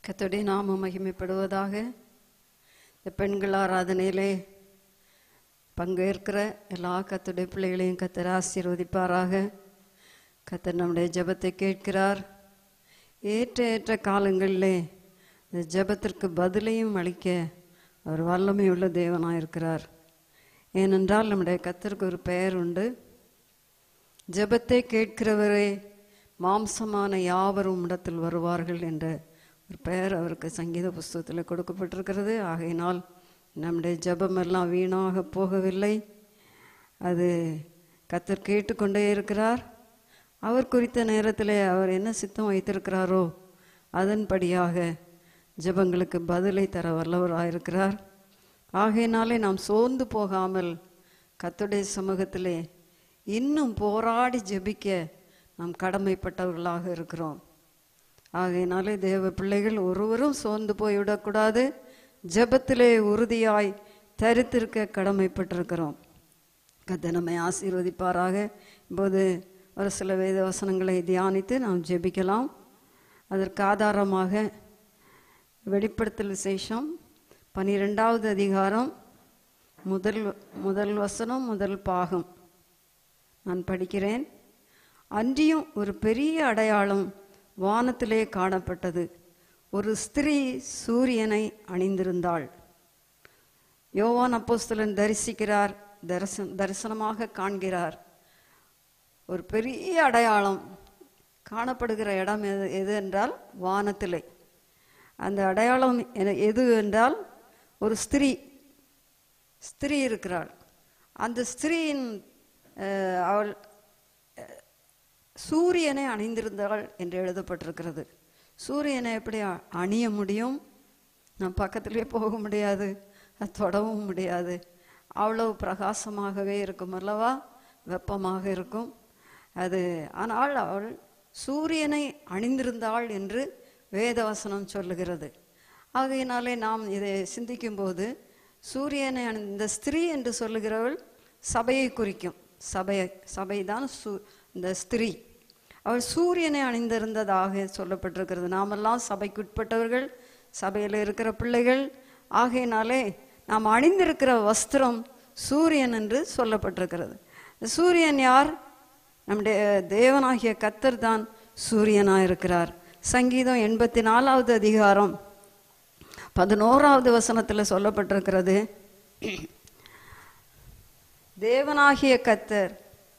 கர்த்தருடைய நாமம் மகிமைப்படுவதாக இந்த பெண்கள் ஆராதனையிலே பங்கேற்கிற எல்லா கத்துடைய பிள்ளைகளையும் கத்தர் ஆசீர்வதிப்பாராக கத்தர் நம்முடைய ஜெபத்தை கேட்கிறார் ஏற்ற ஏற்ற காலங்களிலே இந்த ஜெபத்திற்கு பதிலையும் அளிக்க அவர் வல்லமையுள்ள தேவனாக இருக்கிறார் ஏனென்றால் நம்முடைய கத்தருக்கு ஒரு பெயர் உண்டு ஜெபத்தை கேட்கிறவரே மாம்சமான யாவரும் இடத்தில் வருவார்கள் என்ற ஒரு பெயர் அவருக்கு சங்கீத புஸ்தகத்தில் கொடுக்கப்பட்டிருக்கிறது ஆகையினால் நம்முடைய ஜெபம் எல்லாம் வீணாக போகவில்லை அது கத்தர் கேட்டுக்கொண்டே இருக்கிறார் அவர் குறித்த நேரத்தில் அவர் என்ன சித்தம் வைத்திருக்கிறாரோ அதன்படியாக ஜெபங்களுக்கு பதிலை தர வல்லவராயிருக்கிறார் ஆகையினாலே நாம் சோர்ந்து போகாமல் கத்துடைய சமூகத்திலே இன்னும் போராடி ஜெபிக்க நாம் கடமைப்பட்டவர்களாக இருக்கிறோம் ஆகையினாலே தேவ பிள்ளைகள் ஒருவரும் சோர்ந்து போய்விடக்கூடாது ஜெபத்திலே உறுதியாய் தரித்திருக்க கடமைப்பட்டிருக்கிறோம் கத்த நம்மை ஆசீர்வதிப்பாராக இப்போது ஒரு சில வேத வசனங்களை தியானித்து நாம் ஜெபிக்கலாம் அதற்கு ஆதாரமாக வெளிப்படுத்தல் விசேஷம் பனிரெண்டாவது அதிகாரம் முதல் முதல் வசனம் முதல் பாகம் நான் படிக்கிறேன் அன்றியும் ஒரு பெரிய அடையாளம் வானத்திலே காணப்பட்டது ஒரு ஸ்திரீ சூரியனை அணிந்திருந்தாள் யோவான் அப்போஸ்தலன் தரிசிக்கிறார் தரிசன தரிசனமாக காண்கிறார் ஒரு பெரிய அடையாளம் காணப்படுகிற இடம் எது எது என்றால் வானத்திலே அந்த அடையாளம் என- எது என்றால் ஒரு ஸ்திரீ ஸ்திரீ இருக்கிறாள் அந்த ஸ்திரீயின் அஹ், அவள் அஹ், சூரியனை அணிந்திருந்தாள் என்று எழுதப்பட்டிருக்கிறது சூரியனை எப்படி அ- அணிய முடியும் நான் பக்கத்திலே போக முடியாது அது தொடவும் முடியாது அவ்வளவு பிரகாசமாகவே இருக்கும் அல்லவா வெப்பமாக இருக்கும் அது ஆனால் அவள் சூரியனை அணிந்திருந்தாள் என்று வேதவசனம் சொல்லுகிறது ஆகையினாலே நாம் இதை சிந்திக்கும்போது சூரியனை அணி இந்த ஸ்திரீ என்று சொல்லுகிறவள் சபையை குறிக்கும் சபையை சபைதான் சு இந்த ஸ்திரீ அவள் சூரியனை அணிந்திருந்ததாக சொல்லப்பட்டிருக்கிறது நாமெல்லாம் சபைக்குட்பட்டவர்கள் சபையில் இருக்கிற பிள்ளைகள் ஆகையினாலே நாம் அணிந்திருக்கிற வஸ்திரம் சூரியன் என்று சொல்லப்பட்டிருக்கிறது இந்த சூரியன் யார் நம்முடைய தேவனாகிய கத்தர் தான் சூரியனாக இருக்கிறார் சங்கீதம் எண்பத்தி நாலாவது அதிகாரம் பதினோராவது வசனத்தில் சொல்லப்பட்டிருக்கிறது தேவனாகிய கத்தர்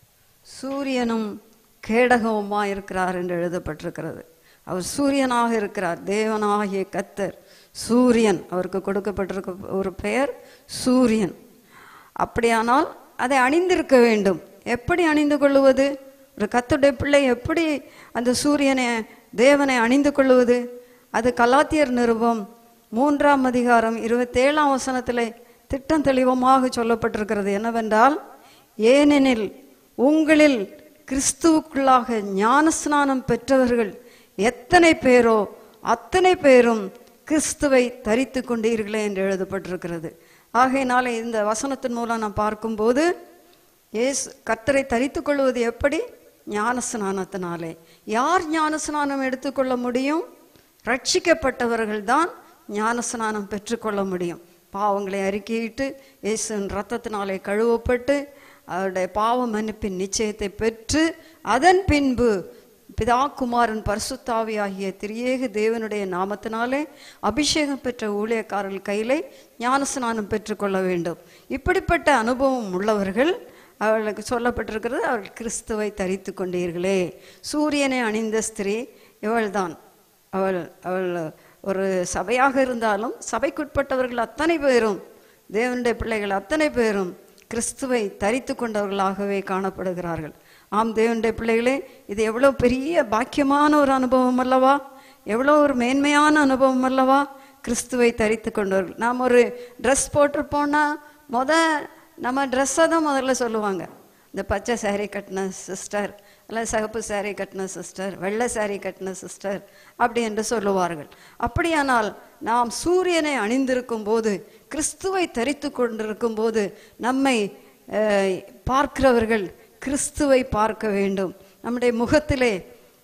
சூரியனும் கேடகவுமா இருக்கிறார் என்று எழுதப்பட்டிருக்கிறது அவர் சூரியனாக இருக்கிறார் தேவனாகிய கத்தர் சூரியன் அவருக்கு கொடுக்கப்பட்டிருக்க ஒரு பெயர் சூரியன் அப்படியானால் அதை அணிந்திருக்க வேண்டும் எப்படி அணிந்து கொள்ளுவது ஒரு கத்துடைய பிள்ளை எப்படி அந்த சூரியனை தேவனை அணிந்து கொள்ளுவது அது கலாத்தியர் நிருபம் மூன்றாம் அதிகாரம் இருபத்தேழாம் வசனத்திலே திட்டம் தெளிவமாக சொல்லப்பட்டிருக்கிறது என்னவென்றால் ஏனெனில் உங்களில் கிறிஸ்துவுக்குள்ளாக ஞானஸ்நானம் பெற்றவர்கள் எத்தனை பேரோ அத்தனை பேரும் கிறிஸ்துவை தரித்து கொண்டீர்களே என்று எழுதப்பட்டிருக்கிறது ஆகையினால இந்த வசனத்தின் மூலம் நான் பார்க்கும்போது இயேசு கர்த்தரை தரித்து கொள்வது எப்படி ஞானஸ்நானத்தினாலே யார் ஞானஸ்நானம் எடுத்துக்கொள்ள முடியும் ரட்சிக்கப்பட்டவர்கள் தான் ஞானஸ்நானம் பெற்றுக்கொள்ள முடியும் பாவங்களை அறிக்கையிட்டு இயேசுவின் ரத்தத்தினாலே கழுவப்பட்டு அவருடைய பாவ மன்னிப்பின் நிச்சயத்தை பெற்று அதன் பின்பு பிதா குமாரன் பரிசுத்தாவி ஆகிய திரியேக தேவனுடைய நாமத்தினாலே அபிஷேகம் பெற்ற ஊழியக்காரர்கள் கையிலே ஞானஸ்நானம் பெற்றுக்கொள்ள வேண்டும் இப்படிப்பட்ட அனுபவம் உள்ளவர்கள் அவர்களுக்கு சொல்லப்பட்டிருக்கிறது அவர்கள் கிறிஸ்துவை தரித்து கொண்டீர்களே சூரியனை அணிந்த ஸ்திரீ இவள்தான் அவள் அவள் ஒரு சபையாக இருந்தாலும் சபைக்குட்பட்டவர்கள் அத்தனை பேரும் தேவனுடைய பிள்ளைகள் அத்தனை பேரும் கிறிஸ்துவை தரித்து கொண்டவர்களாகவே காணப்படுகிறார்கள் ஆம் தேவனுடைய பிள்ளைகளே இது எவ்வளோ பெரிய பாக்கியமான ஒரு அனுபவம் அல்லவா எவ்வளோ ஒரு மேன்மையான அனுபவம் அல்லவா கிறிஸ்துவை தரித்து கொண்டவர்கள் நாம் ஒரு ட்ரெஸ் போட்டிருப்போம்னா முத நம்ம ட்ரெஸ்ஸை தான் முதல்ல சொல்லுவாங்க இந்த பச்சை saree கட்டின சிஸ்டர் இல்லை சிகப்பு saree கட்டின சிஸ்டர் வெள்ளை saree கட்டின சிஸ்டர் அப்படி என்று சொல்லுவார்கள் அப்படியானால் நாம் சூரியனை அணிந்திருக்கும் போது கிறிஸ்துவை தரித்து கொண்டிருக்கும் போது நம்மை அஹ், பார்க்கிறவர்கள் கிறிஸ்துவை பார்க்க வேண்டும் நம்முடைய முகத்திலே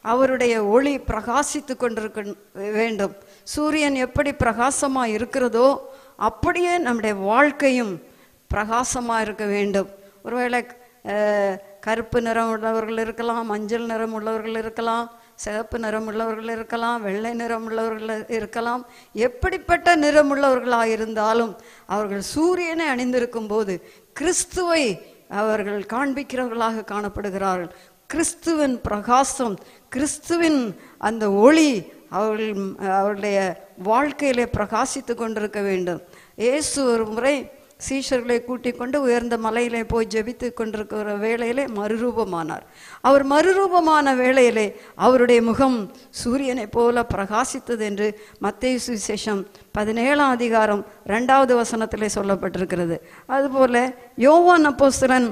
அவருடைய ஒளி பிரகாசித்து கொண்டிருக்க வேண்டும் சூரியன் எப்படி பிரகாசமா இருக்கிறதோ அப்படியே நம்முடைய வாழ்க்கையும் பிரகாசமா இருக்க வேண்டும் ஒருவேளை அஹ், கருப்பு நிறம் உள்ளவர்கள் இருக்கலாம் மஞ்சள் நிறம் உள்ளவர்கள் இருக்கலாம் சிவப்பு நிறம் உள்ளவர்கள் இருக்கலாம் வெள்ளை நிறம் உள்ளவர்கள் இருக்கலாம் எப்படிப்பட்ட நிறம் உள்ளவர்களாக இருந்தாலும் அவர்கள் சூரியனை அணிந்திருக்கும் போது கிறிஸ்துவை அவர்கள் காண்பிக்கிறவர்களாக காணப்படுகிறார்கள் கிறிஸ்துவின் பிரகாசம் கிறிஸ்துவின் அந்த ஒளி அவர்கள் அவருடைய வாழ்க்கையிலே பிரகாசித்து கொண்டிருக்க வேண்டும் இயேசு ஒரு முறை சீஷர்களை கூட்டிக் கொண்டு உயர்ந்த மலையிலே போய் ஜெபித்து கொண்டிருக்கிற வேளையிலே மறுரூபமானார் அவர் மறுரூபமான வேளையிலே அவருடைய முகம் சூரியனைப் போல பிரகாசித்தது என்று மத்தேயு சுவிசேஷம் பதினேழாம் அதிகாரம் ரெண்டாவது வசனத்திலே சொல்லப்பட்டிருக்கிறது அதுபோல யோவான் அப்போஸ்தலன்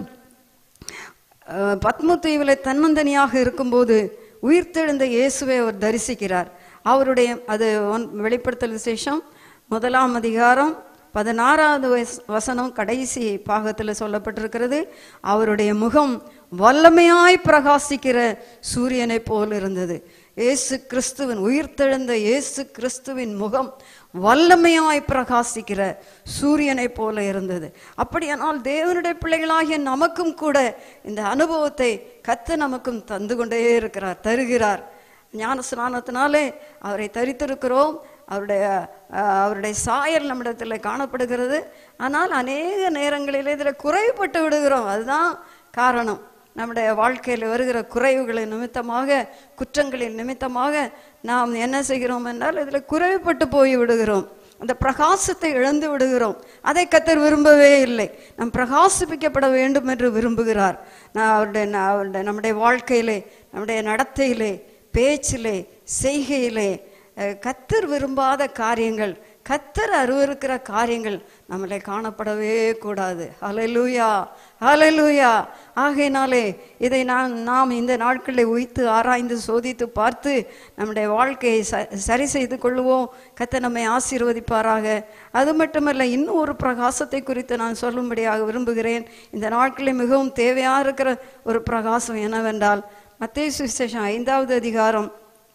அஹ், பத்ம தீவிலே தன்னந்தனியாக இருக்கும்போது உயிர்த்தெழுந்த இயேசுவை அவர் தரிசிக்கிறார் அவருடைய அது ஒன்- வெளிப்படுத்தல் விசேஷம் முதலாம் அதிகாரம் பதினாறாவது வஸ்- வசனம் கடைசி பாகத்தில் சொல்லப்பட்டிருக்கிறது அவருடைய முகம் வல்லமையாய் பிரகாசிக்கிற சூரியனைப் போல் இருந்தது இயேசு கிறிஸ்துவின் உயிர்த்தெழுந்த இயேசு கிறிஸ்துவின் முகம் வல்லமையாய் பிரகாசிக்கிற சூரியனைப் போல இருந்தது அப்படியானால் தேவனுடைய பிள்ளைகளாகிய நமக்கும் கூட இந்த அனுபவத்தை கத்து நமக்கும் தந்து கொண்டே இருக்கிறார் தருகிறார் ஞான ஸ்நானத்தினாலே அவரை தரித்திருக்கிறோம் அவருடைய அஹ், அவருடைய சாயல் நம்மிடத்தில் காணப்படுகிறது ஆனால் அநேக நேரங்களில் இதில் குறைவுபட்டு விடுகிறோம் அதுதான் காரணம் நம்முடைய வாழ்க்கையில் வருகிற குறைவுகளின் நிமித்தமாக குற்றங்களின் நிமித்தமாக நாம் என்ன செய்கிறோம் என்றால் இதில் குறைவுபட்டு போய் விடுகிறோம் அந்த பிரகாசத்தை இழந்து விடுகிறோம் அதை கத்தர் விரும்பவே இல்லை நாம் பிரகாசிப்பிக்கப்பட வேண்டும் என்று விரும்புகிறார் நான் அவருடைய நான் அவருடைய நம்முடைய வாழ்க்கையிலே நம்முடைய நடத்தையிலே பேச்சிலே செய்கையிலே அஹ், கத்தர் விரும்பாத காரியங்கள் கத்தர் அருவருக்கிற காரியங்கள் நம்மளை காணப்படவே கூடாது ஹalleluya ஹalleluya ஆகையினாலே இதை நான் நாம் இந்த நாட்களில் உய்த்து ஆராய்ந்து சோதித்து பார்த்து நம்முடைய வாழ்க்கையை ச சரி செய்து கொள்ளுவோம் கத்த நம்மை ஆசீர்வதிப்பாராக அது மட்டுமல்ல இன்னும் ஒரு பிரகாசத்தை குறித்து நான் சொல்லும்படியாக விரும்புகிறேன் இந்த நாட்களில் மிகவும் தேவையாக இருக்கிற ஒரு பிரகாசம் என்னவென்றால் மத்தேயு சுவிசேஷம் ஐந்தாவது அதிகாரம்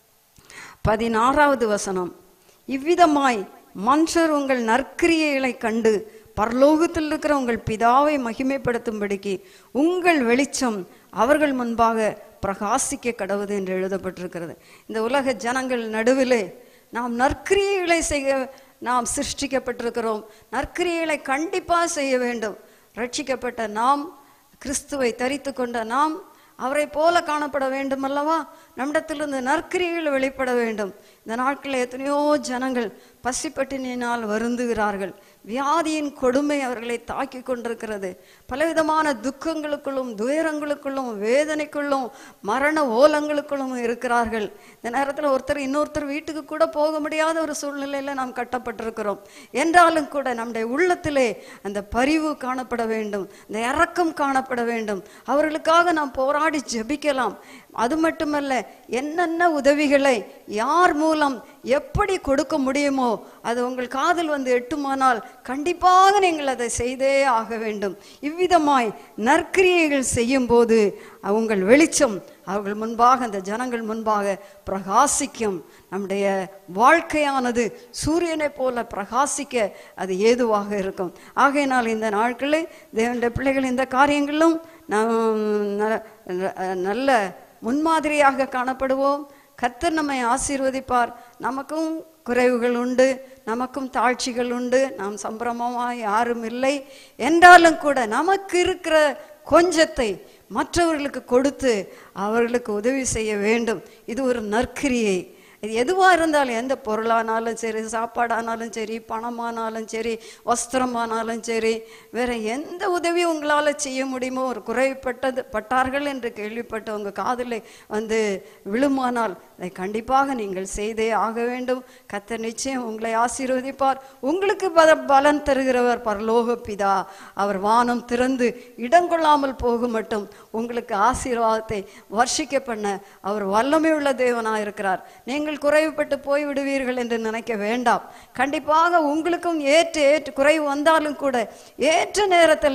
பதினாறாவது வசனம் இவ்விதமாய் மனுஷர் உங்கள் நற்கிரியைகளை கண்டு பரலோகத்தில் இருக்கிற உங்கள் பிதாவை மகிமைப்படுத்தும்படிக்கு உங்கள் வெளிச்சம் அவர்கள் முன்பாக பிரகாசிக்க கடவுது என்று எழுதப்பட்டிருக்கிறது இந்த உலக ஜனங்கள் நடுவிலே நாம் நற்கிரியைகளை செய்ய நாம் சிருஷ்டிக்கப்பட்டிருக்கிறோம் நற்கிரியைகளை கண்டிப்பாக செய்ய வேண்டும் ரட்சிக்கப்பட்ட நாம் கிறிஸ்துவை தரித்து கொண்ட நாம் அவரை போல காணப்பட வேண்டும் அல்லவா நம்மிடத்திலிருந்து நற்கிரிகள் வெளிப்பட வேண்டும் இந்த நாட்களில் எத்தனையோ ஜனங்கள் பசிப்பட்டினால் வருந்துகிறார்கள் வியாதியின் கொடுமை அவர்களை தாக்கி கொண்டிருக்கிறது பலவிதமான துக்கங்களுக்குள்ளும் துயரங்களுக்குள்ளும் வேதனைக்குள்ளும் மரண ஓலங்களுக்குள்ளும் இருக்கிறார்கள் இந்த நேரத்தில் ஒருத்தர் இன்னொருத்தர் வீட்டுக்கு கூட போக முடியாத ஒரு சூழ்நிலையில நாம் கட்டப்பட்டிருக்கிறோம் என்றாலும் கூட நம்முடைய உள்ளத்திலே அந்த பரிவு காணப்பட வேண்டும் இந்த இரக்கம் காணப்பட வேண்டும் அவர்களுக்காக நாம் போராடி ஜெபிக்கலாம் அது மட்டுமல்ல என்னென்ன உதவிகளை யார் மூலம் எப்படி கொடுக்க முடியுமோ அது உங்கள் காதில் வந்து எட்டுமானால் கண்டிப்பாக நீங்கள் அதை செய்தே ஆக வேண்டும் இவ்விதமாய் நற்கிரியைகள் செய்யும் போது உங்கள் வெளிச்சம் அவர்கள் முன்பாக அந்த ஜனங்கள் முன்பாக பிரகாசிக்கும் நம்முடைய வாழ்க்கையானது சூரியனைப் போல பிரகாசிக்க அது ஏதுவாக இருக்கும் ஆகையினால் இந்த நாட்களில் தேவனுடைய பிள்ளைகள் இந்த காரியங்களிலும் நாம் ந- நல்ல முன்மாதிரியாக காணப்படுவோம் கர்த்தர் நம்மை ஆசீர்வதிப்பார் நமக்கும் குறைவுகள் உண்டு நமக்கும் தாழ்ச்சிகள் உண்டு நாம் சம்பிரமமாக யாரும் இல்லை என்றாலும் கூட நமக்கு இருக்கிற கொஞ்சத்தை மற்றவர்களுக்கு கொடுத்து அவர்களுக்கு உதவி செய்ய வேண்டும் இது ஒரு நற்கிரியை இது எதுவாக இருந்தாலும் எந்த பொருளானாலும் சரி சாப்பாடானாலும் சரி பணமானாலும் சரி வஸ்திரமானாலும் சரி வேற எந்த உதவி உங்களால் செய்ய முடியுமோ ஒரு குறைப்பட்டது பட்டார்கள் என்று கேள்விப்பட்ட உங்கள் காதில் வந்து விழுமானால் அதை கண்டிப்பாக நீங்கள் செய்தே ஆக வேண்டும் கத்தர் நிச்சயம் உங்களை ஆசீர்வதிப்பார் உங்களுக்கு பல பலன் தருகிறவர் பரலோக பிதா அவர் வானம் திறந்து இடங்கொள்ளாமல் போக மட்டும் உங்களுக்கு ஆசீர்வாதத்தை வர்ஷிக்க பண்ண அவர் வல்லமை உள்ள தேவனாக இருக்கிறார் நீங்கள் குறைவுபட்டு போய் விடுவீர்கள் என்று நினைக்க வேண்டாம் கண்டிப்பாக உங்களுக்கும் ஏற்று ஏற்று குறைவு வந்தாலும் கூட ஏற்ற நேரத்தில்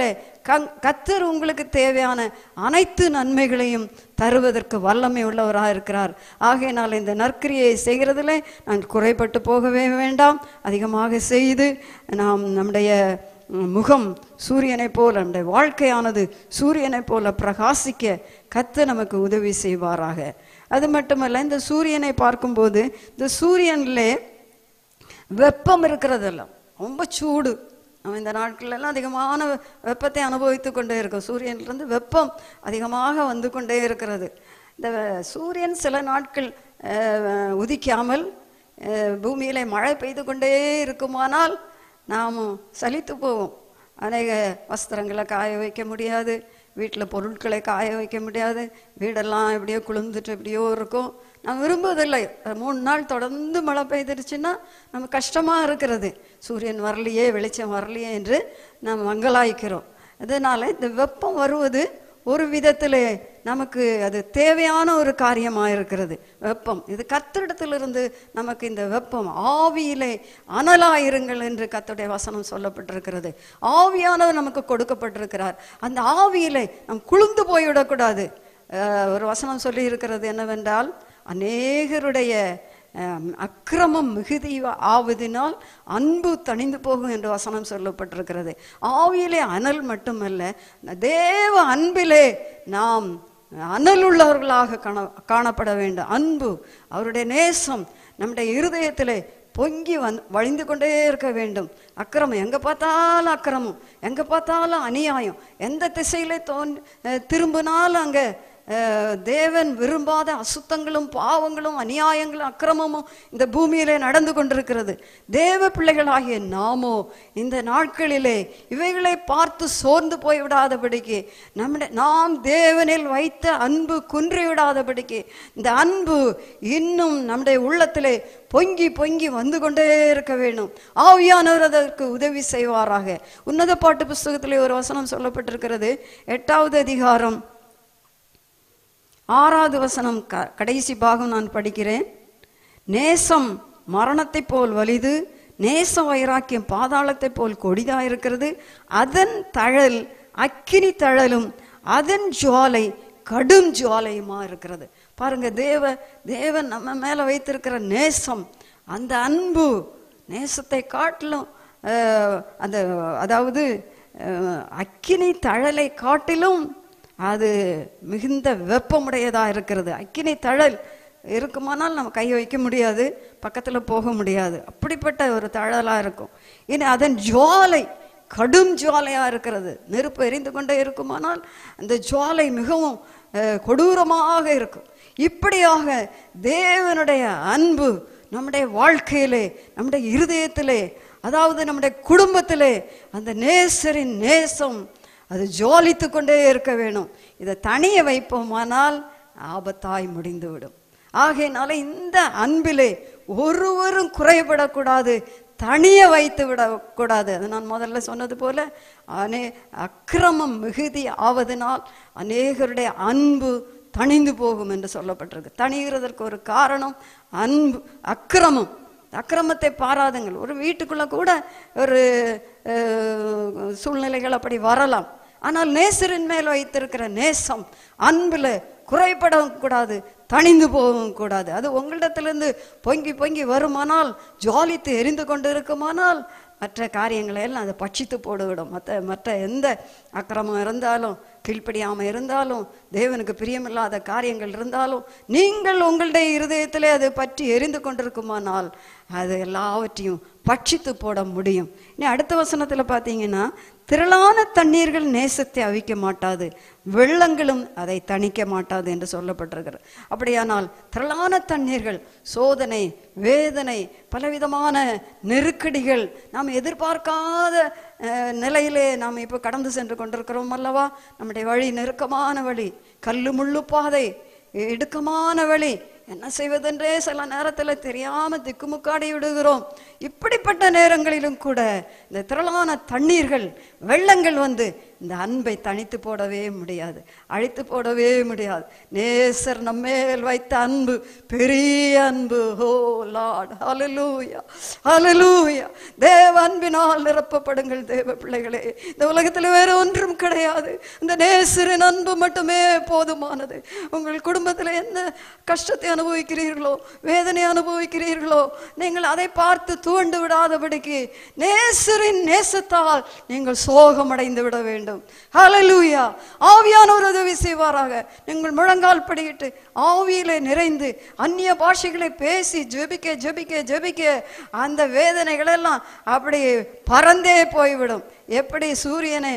கங் கத்தர் உங்களுக்கு தேவையான அனைத்து நன்மைகளையும் தருவதற்கு வல்லமை உள்ளவராக இருக்கிறார் ஆகையினால் இந்த நற்கிரியை செய்கிறதில் நான் குறைபட்டு போகவே வேண்டாம் அதிகமாக செய்து நாம் நம்முடைய ம், முகம் சூரியனைப் போல நம்முடைய வாழ்க்கையானது சூரியனைப் போல பிரகாசிக்க கத்த நமக்கு உதவி செய்வாராக அது மட்டுமல்ல இந்த சூரியனை பார்க்கும்போது இந்த சூரியனிலே வெப்பம் இருக்கிறதெல்லாம் ரொம்ப சூடு நம்ம இந்த நாட்களெல்லாம் அதிகமான வெ- வெப்பத்தை அனுபவித்து கொண்டே இருக்கோம் சூரியனிலிருந்து வெப்பம் அதிகமாக வந்து கொண்டே இருக்கிறது இந்த வெ- சூரியன் சில நாட்கள் அஹ், உதிக்காமல் அஹ், பூமியிலே மழை பெய்து கொண்டே இருக்குமானால் நாம் சலித்து போவோம் அநேக வஸ்திரங்களை காய வைக்க முடியாது வீட்டில் பொருட்களை காய வைக்க முடியாது வீடெல்லாம் எப்படியோ குளிர்ந்துட்டு எப்படியோ இருக்கும் நான் விரும்புவதில்லை ஒரு மூணு நாள் தொடர்ந்து மழை பெய்திருச்சுன்னா நம்ம கஷ்டமாக இருக்கிறது சூரியன் வரலையே வெளிச்சம் வரலையே என்று நாம் மங்களாய்க்கிறோம் அதனால் இந்த வெப்பம் வருவது ஒரு விதத்திலே நமக்கு அது தேவையான ஒரு காரியமாக இருக்கிறது வெப்பம் இது கத்திரிடத்திலிருந்து நமக்கு இந்த வெப்பம் ஆவியிலே அனலாயிருங்கள் என்று கத்துடைய வசனம் சொல்லப்பட்டிருக்கிறது ஆவியானவர் நமக்கு கொடுக்கப்பட்டிருக்கிறார் அந்த ஆவியிலே நாம் குளிர்ந்து போய்விடக்கூடாது அஹ், ஒரு வசனம் சொல்லி இருக்கிறது என்னவென்றால் அநேகருடைய அஹ், அக்கிரமம் மிகுதி ஆவதினால் அன்பு தணிந்து போகும் என்று வசனம் சொல்லப்பட்டிருக்கிறது ஆவியிலே அனல் மட்டுமல்ல தேவ அன்பிலே நாம் அனலுள்ளவர்களாக காண காணப்பட வேண்டும் அன்பு அவருடைய நேசம் நம்முடைய இருதயத்திலே பொங்கி வந் வழிந்து கொண்டே இருக்க வேண்டும் அக்கிரமம் எங்கே பார்த்தாலும் அக்கிரமம் எங்கே பார்த்தாலும் அநியாயம் எந்த திசையிலே தோன் அஹ், திரும்பினாலும் அங்கே அஹ், தேவன் விரும்பாத அசுத்தங்களும் பாவங்களும் அநியாயங்களும் அக்கிரமமும் இந்த பூமியிலே நடந்து கொண்டிருக்கிறது தேவ பிள்ளைகளாகிய நாமோ இந்த நாட்களிலே இவைகளை பார்த்து சோர்ந்து போய் விடாதபடிக்கு நம்முடைய நாம் தேவனில் வைத்த அன்பு குன்றி விடாதபடிக்கு இந்த அன்பு இன்னும் நம்முடைய உள்ளத்திலே பொங்கி பொங்கி வந்து கொண்டே இருக்க வேண்டும் ஆவியானவர் அதற்கு உதவி செய்வாராக உன்னத பாட்டு புஸ்தகத்திலே ஒரு வசனம் சொல்லப்பட்டிருக்கிறது எட்டாவது அதிகாரம் ஆறாவது வசனம் க கடைசி பாகம் நான் படிக்கிறேன் நேசம் மரணத்தைப் போல் வலிது நேச வைராக்கியம் பாதாளத்தைப் போல் கொடிதாயிருக்கிறது அதன் தழல் அக்கினி தழலும் அதன் ஜுவாலை கடும் ஜுவாலையுமா இருக்கிறது பாருங்க தேவ தேவன் நம்ம மேல வைத்திருக்கிற நேசம் அந்த அன்பு நேசத்தை காட்டிலும் அஹ், அந்த அதாவது அஹ், அக்கினி தழலை காட்டிலும் அது மிகுந்த வெப்பமுடையதாக இருக்கிறது அக்கினி தழல் இருக்குமானால் நம்ம கை வைக்க முடியாது பக்கத்தில் போக முடியாது அப்படிப்பட்ட ஒரு தழலாக இருக்கும் இனி அதன் ஜுவாலை கடும் ஜுவாலையாக இருக்கிறது நெருப்பு எரிந்து கொண்டே இருக்குமானால் அந்த ஜுவாலை மிகவும் அஹ், கொடூரமாக இருக்கும் இப்படியாக தேவனுடைய அன்பு நம்முடைய வாழ்க்கையிலே நம்முடைய இருதயத்திலே அதாவது நம்முடைய குடும்பத்திலே அந்த நேசரின் நேசம் அது ஜுவாலித்து கொண்டே இருக்க வேணும் இதை தனிய வைப்போமானால் ஆபத்தாய் முடிந்துவிடும் ஆகையினால இந்த அன்பிலே ஒருவரும் குறைபடக்கூடாது தனிய வைத்து விடக்கூடாது அது நான் முதல்ல சொன்னது போல அநே அக்கிரமம் மிகுதி ஆவதனால் அநேகருடைய அன்பு தணிந்து போகும் என்று சொல்லப்பட்டிருக்கு தணிகிறதற்கு ஒரு காரணம் அன்பு அக்கிரமம் அக்கிரமத்தை பாராதுங்கள் ஒரு வீட்டுக்குள்ள கூட ஒரு அஹ், சூழ்நிலைகள் அப்படி வரலாம் ஆனால் நேசரின் மேல் வைத்திருக்கிற நேசம் அன்புல குறைபடவும் கூடாது தணிந்து போகவும் கூடாது அது உங்களிடத்திலிருந்து பொங்கி பொங்கி வருமானால் ஜுவாலித்து எரிந்து கொண்டு இருக்குமானால் மற்ற காரியங்களை எல்லாம் அதை பட்சித்து போடுவிடும் மற்ற மற்ற எந்த அக்கிரமம் இருந்தாலும் கீழ்ப்படியாமல் இருந்தாலும் தேவனுக்கு பிரியமில்லாத காரியங்கள் இருந்தாலும் நீங்கள் உங்களுடைய இருதயத்திலே அது பற்றி எரிந்து கொண்டிருக்குமானால் அது எல்லாவற்றையும் பட்சித்து போட முடியும் இனி அடுத்த வசனத்தில் பார்த்தீங்கன்னா திரளான தண்ணீர்கள் நேசத்தை அவிக்க மாட்டாது வெள்ளங்களும் அதை தணிக்க மாட்டாது என்று சொல்லப்பட்டிருக்கிறது அப்படியானால் திரளான தண்ணீர்கள் சோதனை வேதனை பலவிதமான நெருக்கடிகள் நாம் எதிர்பார்க்காத அஹ், நிலையிலே நாம் இப்போ கடந்து சென்று கொண்டிருக்கிறோம் அல்லவா நம்முடைய வழி நெருக்கமான வழி கல்லு முள்ளு பாதை இடுக்கமான வழி என்ன செய்வதென்றே சில நேரத்தில் தெரியாம திக்குமுக்காடி விடுகிறோம் இப்படிப்பட்ட நேரங்களிலும் கூட இந்த திரளான தண்ணீர்கள் வெள்ளங்கள் வந்து இந்த அன்பை தனித்து போடவே முடியாது அழித்து போடவே முடியாது நேசர் நம்மேல் வைத்த அன்பு பெரிய அன்பு ஹோ லார்ட் ஹalleluya ஹalleluya தேவ அன்பினால் நிரப்பப்படுங்கள் தேவ பிள்ளைகளே இந்த உலகத்தில் வேற ஒன்றும் கிடையாது இந்த நேசரின் அன்பு மட்டுமே போதுமானது உங்கள் குடும்பத்தில் என்ன கஷ்டத்தை அனுபவிக்கிறீர்களோ வேதனை அனுபவிக்கிறீர்களோ நீங்கள் அதை பார்த்து தூண்டு விடாதபடிக்கு நேசரின் நேசத்தால் நீங்கள் சோகமடைந்து விட வேண்டும் ஹalleluya ஆவியானவர் உதவி செய்வாராக நீங்கள் முழங்கால் படியிட்டு ஆவியிலே நிறைந்து அந்நிய பாஷைகளை பேசி ஜெபிக்க ஜெபிக்க ஜெபிக்க அந்த வேதனைகள் எல்லாம் அப்படி பறந்தே போய்விடும் எப்படி சூரியனை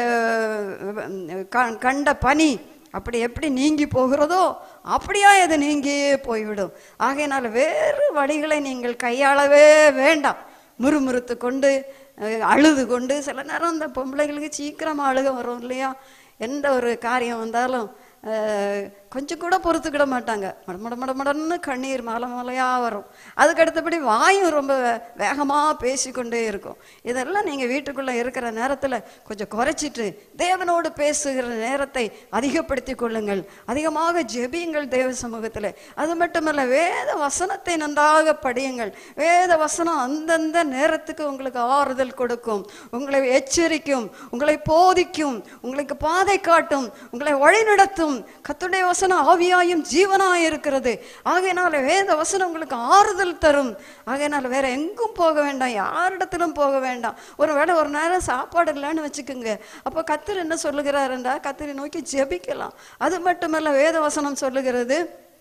அஹ், க- கண்ட பனி அப்படி எப்படி நீங்கி போகிறதோ அப்படியா இது நீங்கியே போய்விடும் ஆகையினால் வேறு வழிகளை நீங்கள் கையாளவே வேண்டாம் முறுமுறுத்து கொண்டு அஹ், அழுது கொண்டு சில நேரம் இந்த பொம்பளைகளுக்கு சீக்கிரமாக அழுக வரும் இல்லையா எந்த ஒரு காரியம் வந்தாலும் அஹ், கொஞ்சம் கூட பொறுத்துக்கிட மாட்டாங்க மட மட மட மடன்னு கண்ணீர் மலை மலையாக வரும் அதுக்கு அடுத்தபடி வாயும் ரொம்ப வேகமாக பேசிக்கொண்டே இருக்கும் இதெல்லாம் நீங்கள் வீட்டுக்குள்ளே இருக்கிற நேரத்தில் கொஞ்சம் குறைச்சிட்டு தேவனோடு பேசுகிற நேரத்தை அதிகப்படுத்தி கொள்ளுங்கள் அதிகமாக ஜெபியுங்கள் தேவ சமூகத்தில் அது மட்டுமல்ல வேத வசனத்தை நன்றாக படியுங்கள் வேத வசனம் அந்தந்த நேரத்துக்கு உங்களுக்கு ஆறுதல் கொடுக்கும் உங்களை எச்சரிக்கும் உங்களை போதிக்கும் உங்களுக்கு பாதை காட்டும் உங்களை வழிநடத்தும் கத்துடைய வசனம் ஆவியாயும் ஜீவனாய் இருக்கிறது ஆகையினால வேத வசனம் உங்களுக்கு ஆறுதல் தரும் ஆகையினால வேற எங்கும் போக வேண்டாம் யாரிடத்திலும் போக வேண்டாம் ஒரு வேளை ஒரு நேரம் சாப்பாடு இல்லைன்னு வச்சுக்கோங்க அப்போ கத்தர் என்ன சொல்லுகிறாருண்டா கத்தரை நோக்கி ஜெபிக்கலாம் அது மட்டுமல்ல வேத வசனம் சொல்லுகிறது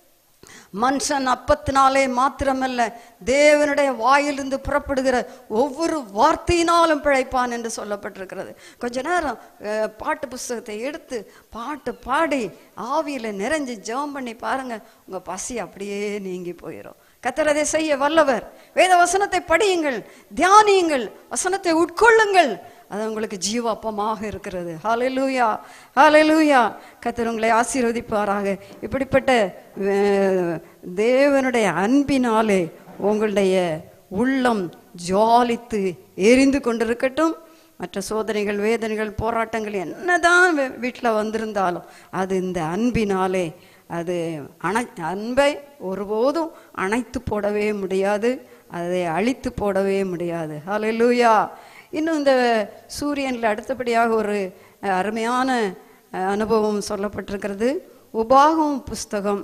மனுஷன் அப்பத்தினாலே மாத்திரமல்ல தேவனுடைய வாயிலிருந்து புறப்படுகிற ஒவ்வொரு வார்த்தையினாலும் பிழைப்பான் என்று சொல்லப்பட்டிருக்கிறது கொஞ்ச நேரம் அஹ், பாட்டு புஸ்தகத்தை எடுத்து பாட்டு பாடி ஆவியில நிறைஞ்சு ஜெபம் பண்ணி பாருங்க உங்க பசி அப்படியே நீங்கி போயிடும் கத்தர் அதை செய்ய வல்லவர் வேத வசனத்தை படியுங்கள் தியானியுங்கள் வசனத்தை உட்கொள்ளுங்கள் அது உங்களுக்கு ஜீவாப்பமாக இருக்கிறது ஹalleluya ஹalleluya கத்தர் உங்களை ஆசீர்வதிப்பாராக இப்படிப்பட்ட அஹ், தேவனுடைய அன்பினாலே உங்களுடைய உள்ளம் ஜுவாலித்து எரிந்து கொண்டிருக்கட்டும் மற்ற சோதனைகள் வேதனைகள் போராட்டங்கள் என்னதான் வீட்டில் வந்திருந்தாலும் அது இந்த அன்பினாலே அது அணை அன்பை ஒருபோதும் அணைத்து போடவே முடியாது அதை அழித்து போடவே முடியாது ஹalleluya இன்னும் இந்த சூரியனில் அடுத்தபடியாக ஒரு அஹ், அருமையான அஹ், அனுபவம் சொல்லப்பட்டிருக்கிறது உபாகம் புஸ்தகம்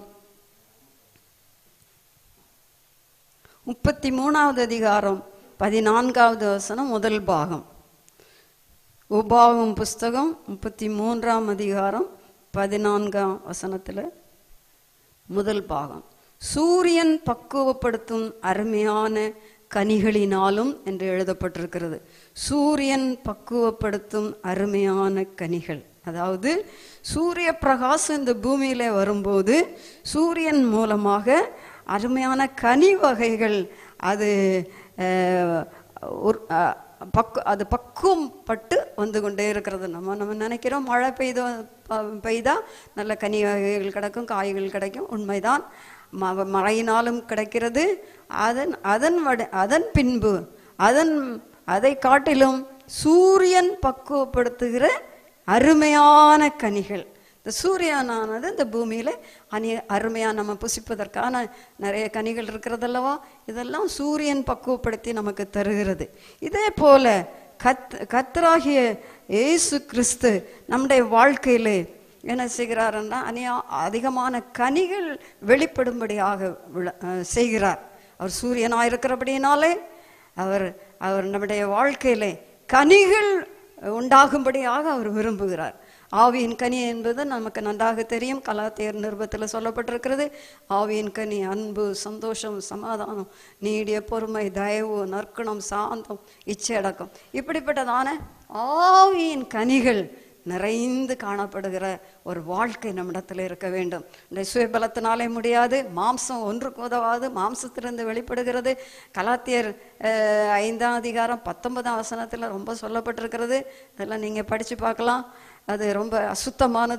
முப்பத்தி மூணாவது அதிகாரம் பதினான்காவது வசனம் முதல் பாகம் உபாகம் புஸ்தகம் முப்பத்தி மூன்றாம் அதிகாரம் பதினான்காம் வசனத்தில் முதல் பாகம் சூரியன் பக்குவப்படுத்தும் அருமையான கனிகளினாலும் என்று எழுதப்பட்டிருக்கிறது சூரியன் பக்குவப்படுத்தும் அருமையான கனிகள் அதாவது சூரிய பிரகாசம் இந்த பூமியில வரும்போது சூரியன் மூலமாக அருமையான கனி வகைகள் அது அஹ், ஒரு அஹ், பக்கு அது பக்குவம் பட்டு வந்து கொண்டே இருக்கிறது நம்ம நம்ம நினைக்கிறோம் மழை பெய்தோ ப- பெய்தா நல்ல கனி வகைகள் கிடைக்கும் காய்கள் கிடைக்கும் உண்மைதான் ம- மழையினாலும் கிடைக்கிறது அதன் அதன் வட அதன் பின்பு அதன் அதை காட்டிலும் சூரியன் பக்குவப்படுத்துகிற அருமையான கனிகள் இந்த சூரியனானது இந்த பூமியில அணி அருமையா நம்ம புசிப்பதற்கான நிறைய கனிகள் இருக்கிறதல்லவா இதெல்லாம் சூரியன் பக்குவப்படுத்தி நமக்கு தருகிறது இதே போல கத் கத்தராகிய இயேசு கிறிஸ்து நம்முடைய வாழ்க்கையிலே என்ன செய்கிறாருன்னா அநியா அதிகமான கனிகள் வெளிப்படும்படியாக விள- அஹ் செய்கிறார் அவர் சூரியனாக இருக்கிறபடினாலே அவர் அவர் நம்முடைய வாழ்க்கையிலே கனிகள் உண்டாகும்படியாக அவர் விரும்புகிறார் ஆவியின் கனி என்பது நமக்கு நன்றாக தெரியும் கலாத்தியர் நிருபத்தில் சொல்லப்பட்டிருக்கிறது ஆவியின் கனி அன்பு சந்தோஷம் சமாதானம் நீடிய பொறுமை தயவு நற்குணம் சாந்தம் இச்சையடக்கம் இப்படிப்பட்டதான ஆவியின் கனிகள் நிறைந்து காணப்படுகிற ஒரு வாழ்க்கை நம்மிடத்தில் இருக்க வேண்டும் இந்த சுயபலத்தினாலே முடியாது மாம்சம் ஒன்றுக்கு உதவாது மாம்சத்திலிருந்து வெளிப்படுகிறது கலாத்தியர் அஹ், ஐந்தாம் அதிகாரம் பத்தொன்பதாம் வசனத்தில் ரொம்ப சொல்லப்பட்டிருக்கிறது இதெல்லாம் நீங்கள் படித்து பார்க்கலாம் அது ரொம்ப அசுத்தமானது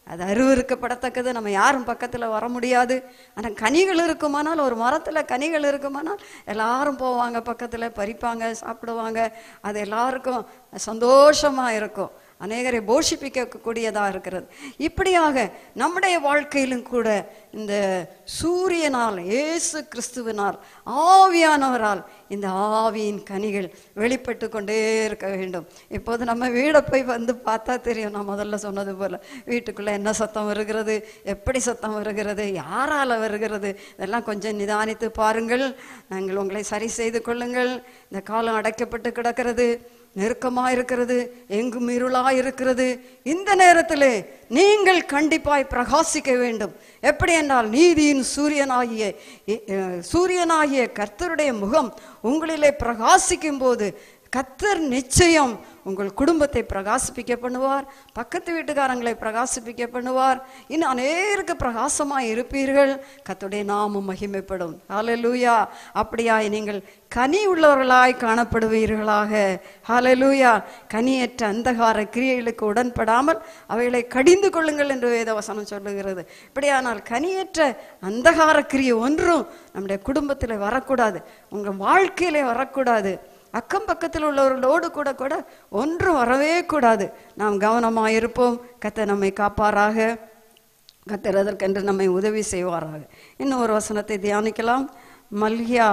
அது அருவருக்கப்படத்தக்கது நம்ம யாரும் பக்கத்தில் வர முடியாது ஆனால் கனிகள் இருக்குமானால் ஒரு மரத்தில் கனிகள் இருக்குமானால் எல்லாரும் போவாங்க பக்கத்தில் பறிப்பாங்க சாப்பிடுவாங்க அது எல்லாருக்கும் சந்தோஷமாக இருக்கும் அநேகரை போஷிப்பிக்கக்கூடியதாக இருக்கிறது இப்படியாக நம்முடைய வாழ்க்கையிலும் கூட இந்த சூரியனால் இயேசு கிறிஸ்துவினால் ஆவியானவரால் இந்த ஆவியின் கனிகள் வெளிப்பட்டு கொண்டே இருக்க வேண்டும் இப்போது நம்ம வீடை போய் வந்து பார்த்தா தெரியும் நான் முதல்ல சொன்னது போல வீட்டுக்குள்ள என்ன சத்தம் வருகிறது எப்படி சத்தம் வருகிறது யாரால வருகிறது இதெல்லாம் கொஞ்சம் நிதானித்து பாருங்கள் நாங்கள் உங்களை சரி செய்து கொள்ளுங்கள் இந்த காலம் அடைக்கப்பட்டு கிடக்கிறது நெருக்கமா இருக்கிறது எங்கும் இருளா இருக்கிறது இந்த நேரத்திலே நீங்கள் கண்டிப்பாய் பிரகாசிக்க வேண்டும் எப்படி என்றால் நீதியின் சூரியனாகிய எ- அஹ் சூரியனாகிய கர்த்தருடைய முகம் உங்களிலே பிரகாசிக்கும் போது கர்த்தர் நிச்சயம் உங்கள் குடும்பத்தை பிரகாசிப்பிக்க பண்ணுவார் பக்கத்து வீட்டுக்காரங்களை பிரகாசிப்பிக்க பண்ணுவார் இன்னும் அநேருக்கு பிரகாசமாய் இருப்பீர்கள் கர்த்தருடைய நாமம் மகிமைப்படும் ஹalleluya அப்படியாய் நீங்கள் கனி உள்ளவர்களாய் காணப்படுவீர்களாக ஹalleluya கனியற்ற அந்தகார கிரியைகளுக்கு உடன்படாமல் அவைகளை கடிந்து கொள்ளுங்கள் என்று வேதவசனம் சொல்லுகிறது இப்படியானால் கனியற்ற அந்தகார கிரியை ஒன்றும் நம்முடைய குடும்பத்தில் வரக்கூடாது உங்கள் வாழ்க்கையிலே வரக்கூடாது அக்கம் பக்கத்தில் உள்ளவர்களோடு கூட கூட ஒன்றும் வரவே கூடாது நாம் கவனமாக இருப்போம் கத்தை நம்மை காப்பாராக கத்தர் அதற்கென்று நம்மை உதவி செய்வாராக இன்னும் ஒரு வசனத்தை தியானிக்கலாம் மல்கியா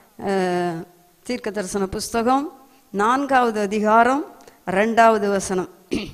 அஹ், தீர்க்க தரிசன புஸ்தகம் நான்காவது அதிகாரம் ரெண்டாவது வசனம்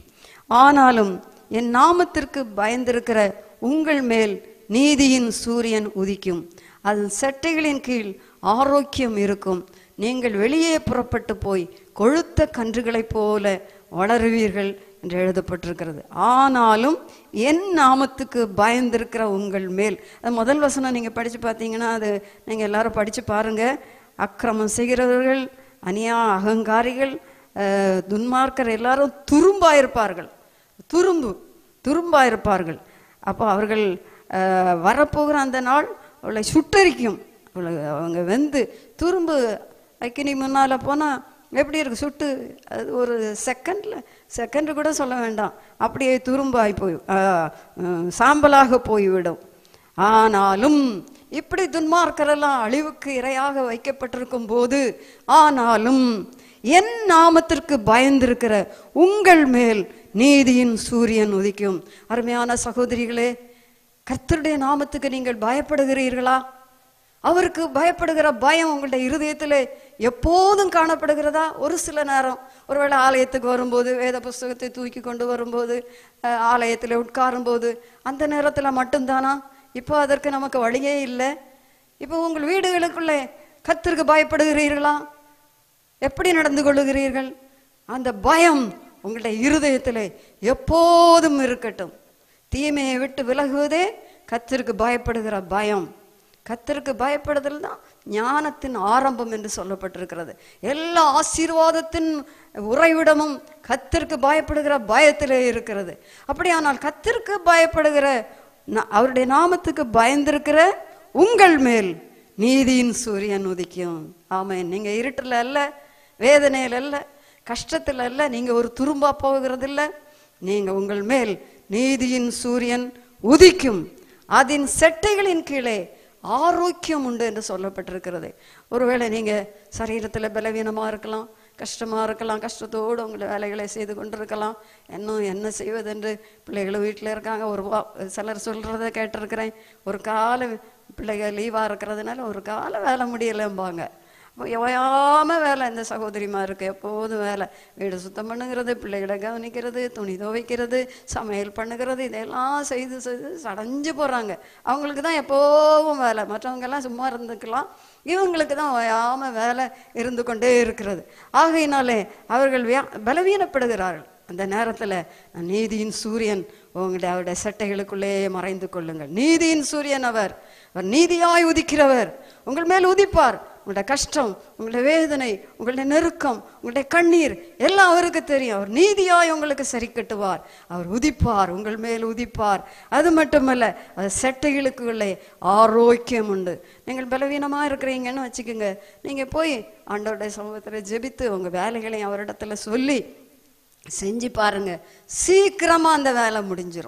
ஆனாலும் என் நாமத்திற்கு பயந்திருக்கிற உங்கள் மேல் நீதியின் சூரியன் உதிக்கும் அதன் செட்டைகளின் கீழ் ஆரோக்கியம் இருக்கும் நீங்கள் வெளியே புறப்பட்டு போய் கொழுத்த கன்றுகளைப் போல வளருவீர்கள் என்று எழுதப்பட்டிருக்கிறது ஆனாலும் என் நாமத்துக்கு பயந்திருக்கிற உங்கள் மேல் அது முதல் வசனம் நீங்கள் படித்து பார்த்தீங்கன்னா அது நீங்கள் எல்லாரும் படித்து பாருங்க அக்கிரமம் செய்கிறவர்கள் அநியா அகங்காரிகள் அஹ், துன்மார்க்கர் எல்லாரும் துரும்பா இருப்பார்கள் துரும்பு துரும்பா இருப்பார்கள் அப்போ அவர்கள் அஹ், வரப்போகிற அந்த நாள் அவளை சுட்டரிக்கும் அவளை அவங்க வெந்து துரும்பு அக்கினி முன்னால் போனால் எப்படி இருக்கு சுட்டு அது ஒரு செகண்டில் செகண்ட் கூட சொல்ல வேண்டாம் அப்படியே துரும்பாய் போய் அஹ், அஹ், சாம்பலாக போய்விடும் ஆனாலும் இப்படி துன்மார்க்கரெல்லாம் அழிவுக்கு இரையாக வைக்கப்பட்டிருக்கும் போது ஆனாலும் என் நாமத்திற்கு பயந்திருக்கிற உங்கள் மேல் நீதியின் சூரியன் உதிக்கும் அருமையான சகோதரிகளே கர்த்தருடைய நாமத்துக்கு நீங்கள் பயப்படுகிறீர்களா அவருக்கு பயப்படுகிற பயம் உங்களுடைய இருதயத்தில் எப்போதும் காணப்படுகிறதா ஒரு சில நேரம் ஒருவேளை ஆலயத்துக்கு வரும்போது வேத புஸ்தகத்தை தூக்கி கொண்டு வரும்போது அஹ், ஆலயத்தில் உட்காரும்போது அந்த நேரத்தில் மட்டும்தானா இப்போ அதற்கு நமக்கு வழியே இல்லை இப்போ உங்கள் வீடுகளுக்குள்ளே கர்த்தருக்கு பயப்படுகிறீர்களா எப்படி நடந்து கொள்ளுகிறீர்கள் அந்த பயம் உங்களுடைய இருதயத்திலே எப்போதும் இருக்கட்டும் தீமையை விட்டு விலகுவதே கர்த்தருக்கு பயப்படுகிற பயம் கர்த்தருக்கு பயப்படுதல் தான் ஞானத்தின் ஆரம்பம் என்று சொல்லப்பட்டிருக்கிறது எல்லா ஆசீர்வாதத்தின் உறைவிடமும் கர்த்தருக்கு பயப்படுகிற பயத்திலே இருக்கிறது அப்படியானால் கர்த்தருக்கு பயப்படுகிற ந- அவருடைய நாமத்துக்கு பயந்திருக்கிற உங்கள் மேல் நீதியின் சூரியன் உதிக்கும் ஆமென் நீங்க இருட்டில் அல்ல வேதனையில் அல்ல கஷ்டத்தில் அல்ல நீங்க ஒரு துரும்பா போகிறது இல்ல நீங்க உங்கள் மேல் நீதியின் சூரியன் உதிக்கும் அதன் செட்டைகளின் கீழே ஆரோக்கியம் உண்டு என்று சொல்லப்பட்டிருக்கிறது ஒருவேளை நீங்க சரீரத்தில் பலவீனமா இருக்கலாம் கஷ்டமா இருக்கலாம் கஷ்டத்தோடு உங்களை வேலைகளை செய்து கொண்டிருக்கலாம் இன்னும் என்ன செய்வதென்று பிள்ளைகளும் வீட்டில் இருக்காங்க ஒரு வா- சிலர் சொல்றதை கேட்டிருக்கிறேன் ஒரு கால பிள்ளைகள் லீவாக இருக்கிறதுனால ஒரு கால வேலை முடியலைம்பாங்க அப்போ ஓயாம வேலை இந்த சகோதரிமா இருக்கு எப்போதும் வேலை வீடு சுத்தம் பண்ணுகிறது பிள்ளைகளை கவனிக்கிறது துணி துவைக்கிறது சமையல் பண்ணுகிறது இதெல்லாம் செய்து செய்து சடைஞ்சு போறாங்க அவங்களுக்கு தான் எப்போவும் வேலை மற்றவங்க எல்லாம் சும்மா இருந்துக்கலாம் இவங்களுக்கு தான் ஓயாம வேலை இருந்து கொண்டே இருக்கிறது ஆகையினாலே அவர்கள் வியா பலவீனப்படுகிறார்கள் அந்த நேரத்தில் நீதியின் சூரியன் உங்களுடைய அவருடைய சட்டைகளுக்குள்ளே மறைந்து கொள்ளுங்கள் நீதியின் சூரியன் அவர் அவர் நீதியாய் உதிக்கிறவர் உங்கள் மேல் உதிப்பார் உங்களுடைய கஷ்டம் உங்களுடைய வேதனை உங்களுடைய நெருக்கம் உங்களுடைய கண்ணீர் எல்லாம் அவருக்கு தெரியும் அவர் நீதியாய் உங்களுக்கு சரி கட்டுவார் அவர் உதிப்பார் உங்கள் மேல் உதிப்பார் அது மட்டுமல்ல அது செட்டைகளுக்குள்ளே ஆரோக்கியம் உண்டு நீங்கள் பலவீனமா இருக்கிறீங்கன்னு வச்சுக்கோங்க நீங்க போய் ஆண்டவருடைய சமூகத்தில் ஜெபித்து உங்க வேலைகளையும் அவரிடத்துல சொல்லி செஞ்சு பாருங்க சீக்கிரமா அந்த வேலை முடிஞ்சிரும்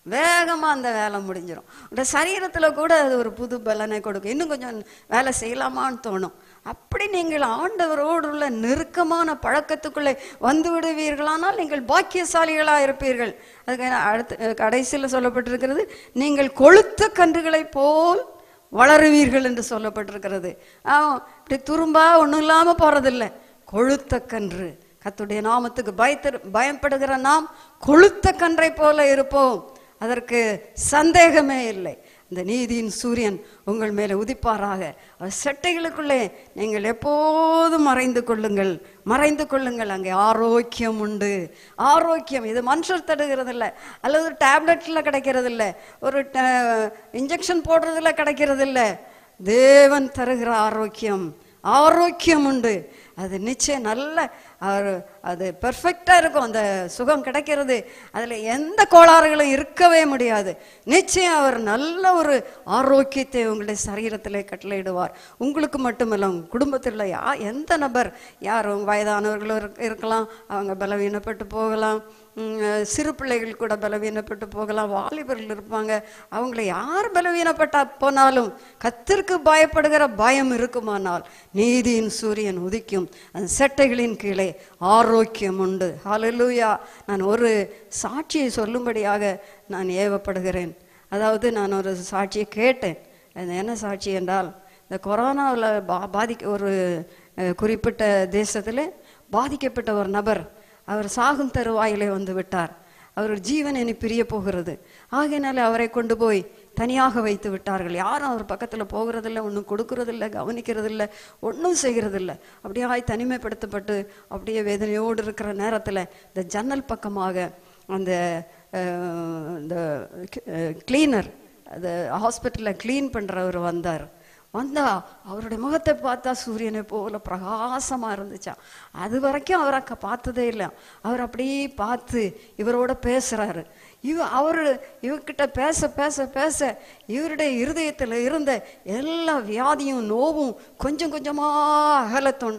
வேகமாக அந்த வேலை முடிஞ்சிடும் உடைய சரீரத்தில் கூட அது ஒரு புது பலனை கொடுக்கும் இன்னும் கொஞ்சம் வேலை செய்யலாமான்னு தோணும் அப்படி நீங்கள் ஆண்டவரோடு உள்ள நெருக்கமான பழக்கத்துக்குள்ளே வந்து விடுவீர்களானால் நீங்கள் பாக்கியசாலிகளாக இருப்பீர்கள் அதுக்கு அடுத்து கடைசியில் சொல்லப்பட்டிருக்கிறது நீங்கள் கொளுத்த கன்றுகளைப் போல் வளருவீர்கள் என்று சொல்லப்பட்டிருக்கிறது ஆமாம் இப்படி துரும்பா ஒன்றும் இல்லாமல் போகிறதில்ல கொழுத்த கன்று கத்துடைய நாமத்துக்கு பயத்து பயப்படுகிற நாம் கொழுத்த கன்றை போல இருப்போம் அதற்கு சந்தேகமே இல்லை இந்த நீதியின் சூரியன் உங்கள் மேலே உதிப்பாராக அவர் செட்டைகளுக்குள்ளே நீங்கள் எப்போதும் மறைந்து கொள்ளுங்கள் மறைந்து கொள்ளுங்கள் அங்கே ஆரோக்கியம் உண்டு ஆரோக்கியம் இது மனுஷர் தடுகிறதில்ல அல்லது டேப்லெட்டில் கிடைக்கிறதில்ல ஒரு இன்ஜெக்ஷன் போடுறதுல கிடைக்கிறதில்ல தேவன் தருகிற ஆரோக்கியம் ஆரோக்கியம் உண்டு அது நிச்சயம் நல்ல அவர் அது பெர்ஃபெக்டாக இருக்கும் அந்த சுகம் கிடைக்கிறது அதில் எந்த கோளாறுகளும் இருக்கவே முடியாது நிச்சயம் அவர் நல்ல ஒரு ஆரோக்கியத்தை உங்களுடைய சரீரத்திலே கட்டளையிடுவார் உங்களுக்கு மட்டுமல்ல உங்கள் குடும்பத்தில் யா எந்த நபர் யார் உங்க வயதானவர்களும் இருக்- இருக்கலாம் அவங்க பலவீனப்பட்டு போகலாம் உம், சிறு பிள்ளைகள் கூட பலவீனப்பட்டு போகலாம் வாலிபர்கள் இருப்பாங்க அவங்கள யார் பலவீனப்பட்டா போனாலும் கத்திற்கு பயப்படுகிற பயம் இருக்குமானால் நீதியின் சூரியன் உதிக்கும் அந்த செட்டைகளின் கீழே ஆரோக்கியம் உண்டு ஹalleluya நான் ஒரு சாட்சியை சொல்லும்படியாக நான் ஏவப்படுகிறேன் அதாவது நான் ஒரு சாட்சியை கேட்டேன் அது என்ன சாட்சி என்றால் இந்த கொரோனாவில் பா பாதிக்க ஒரு அஹ், குறிப்பிட்ட தேசத்தில் பாதிக்கப்பட்ட ஒரு நபர் அவர் சாகும் தருவாயிலே வந்து விட்டார் அவர் ஜீவன் இனி பிரிய போகிறது ஆகையினால அவரை கொண்டு போய் தனியாக வைத்து விட்டார்கள் யாரும் அவர் பக்கத்தில் போகிறதில்ல ஒன்றும் கொடுக்கறதில்ல கவனிக்கிறதில்ல ஒன்றும் செய்கிறதில்ல அப்படியே தனிமைப்படுத்தப்பட்டு அப்படியே வேதனையோடு இருக்கிற நேரத்தில் இந்த ஜன்னல் பக்கமாக அந்த அஹ், இந்த கிளீனர் அது ஹாஸ்பிட்டலில் க்ளீன் பண்ணுறவர் வந்தார் வந்தா அவருடைய முகத்தை பார்த்தா சூரியனை போல பிரகாசமா இருந்துச்சா அது வரைக்கும் அவரை க- பார்த்ததே இல்லை அவர் அப்படியே பார்த்து இவரோட பேசுறாரு இவ அவர் இவர்கிட்ட பேச பேச பேச இவருடைய இருதயத்தில் இருந்த எல்லா வியாதியும் நோவும் கொஞ்சம் கொஞ்சமா அகல தொன்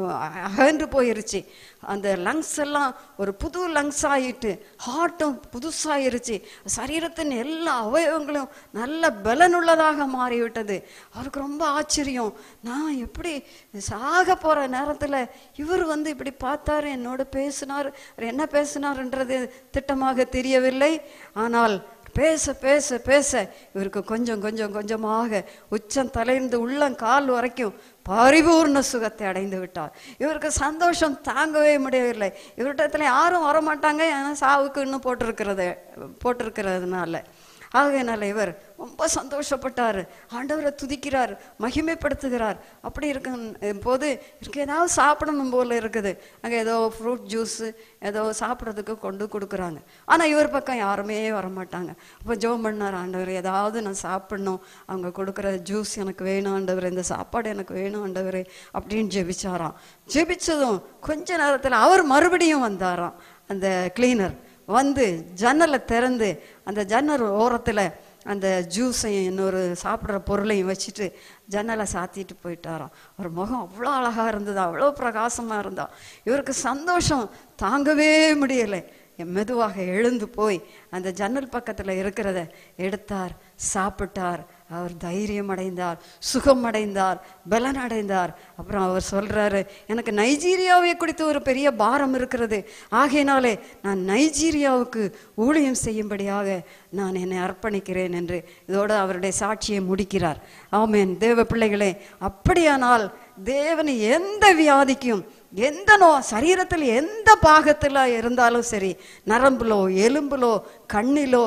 அகன்று போயிருச்சு அந்த லங்ஸ் எல்லாம் ஒரு புது லங்ஸ் ஆயிட்டு ஹார்ட்டும் புதுசாயிருச்சு சரீரத்தின் எல்லா அவயவங்களும் நல்ல பலனுள்ளதாக மாறிவிட்டது அவருக்கு ரொம்ப ஆச்சரியம் நான் எப்படி சாக போற நேரத்துல இவர் வந்து இப்படி பார்த்தாரு என்னோட பேசினார் அவர் என்ன பேசினார்ன்றது திட்டமாக தெரியவில்லை ஆனால் பேச பேச பேச இவருக்கு கொஞ்சம் கொஞ்சம் கொஞ்சமாக உச்சம் தலையிருந்து உள்ளம் கால் வரைக்கும் பரிபூர்ண சுகத்தை அடைந்து விட்டார் இவருக்கு சந்தோஷம் தாங்கவே முடியவில்லை இவரிடத்துல யாரும் வரமாட்டாங்க ஏன்னா சாவுக்கு இன்னும் போட்டிருக்கிறது போட்டிருக்கிறதுனால ஆகையினால இவர் ரொம்ப சந்தோஷப்பட்டார் ஆண்டவரை துதிக்கிறார் மகிமைப்படுத்துகிறார் அப்படி இருக்கும் போது இருக்கு ஏதாவது சாப்பிடணும் போல இருக்குது அங்கே ஏதோ ஃப்ரூட் ஜூஸு ஏதோ சாப்பிட்றதுக்கு கொண்டு கொடுக்குறாங்க ஆனால் இவர் பக்கம் யாருமே வரமாட்டாங்க அப்போ ஜோம் பண்ணார் ஆண்டவர் ஏதாவது நான் சாப்பிடணும் அவங்க கொடுக்குற ஜூஸ் எனக்கு வேணும் ஆண்டவர் இந்த சாப்பாடு எனக்கு வேணும் ஆண்டவர் அப்படின்னு ஜெபிச்சாராம் ஜெபிச்சதும் கொஞ்ச நேரத்தில் அவர் மறுபடியும் வந்தாராம் அந்த கிளீனர் வந்து ஜன்னலை திறந்து அந்த ஜன்னல் ஓரத்தில் அந்த ஜூஸையும் இன்னொரு சாப்பிட்ற பொருளையும் வச்சுட்டு ஜன்னலை சாத்திட்டு போயிட்டாராம் அவர் முகம் அவ்வளோ அழகாக இருந்தது அவ்வளோ பிரகாசமாக இருந்தா இவருக்கு சந்தோஷம் தாங்கவே முடியலை மெதுவாக எழுந்து போய் அந்த ஜன்னல் பக்கத்தில் இருக்கிறத எடுத்தார் சாப்பிட்டார் அவர் தைரியம் அடைந்தார் சுகம் அடைந்தார் பலன் அடைந்தார் அப்புறம் அவர் சொல்றாரு எனக்கு நைஜீரியாவை குறித்து ஒரு பெரிய பாரம் இருக்கிறது ஆகையினாலே நான் நைஜீரியாவுக்கு ஊழியம் செய்யும்படியாக நான் என்னை அர்ப்பணிக்கிறேன் என்று இதோட அவருடைய சாட்சியை முடிக்கிறார் ஆமென் தேவ பிள்ளைகளே அப்படியானால் தேவன் எந்த வியாதிக்கும் எந்த நோ சரீரத்தில் எந்த பாகத்தில் இருந்தாலும் சரி நரம்புலோ எலும்புலோ கண்ணிலோ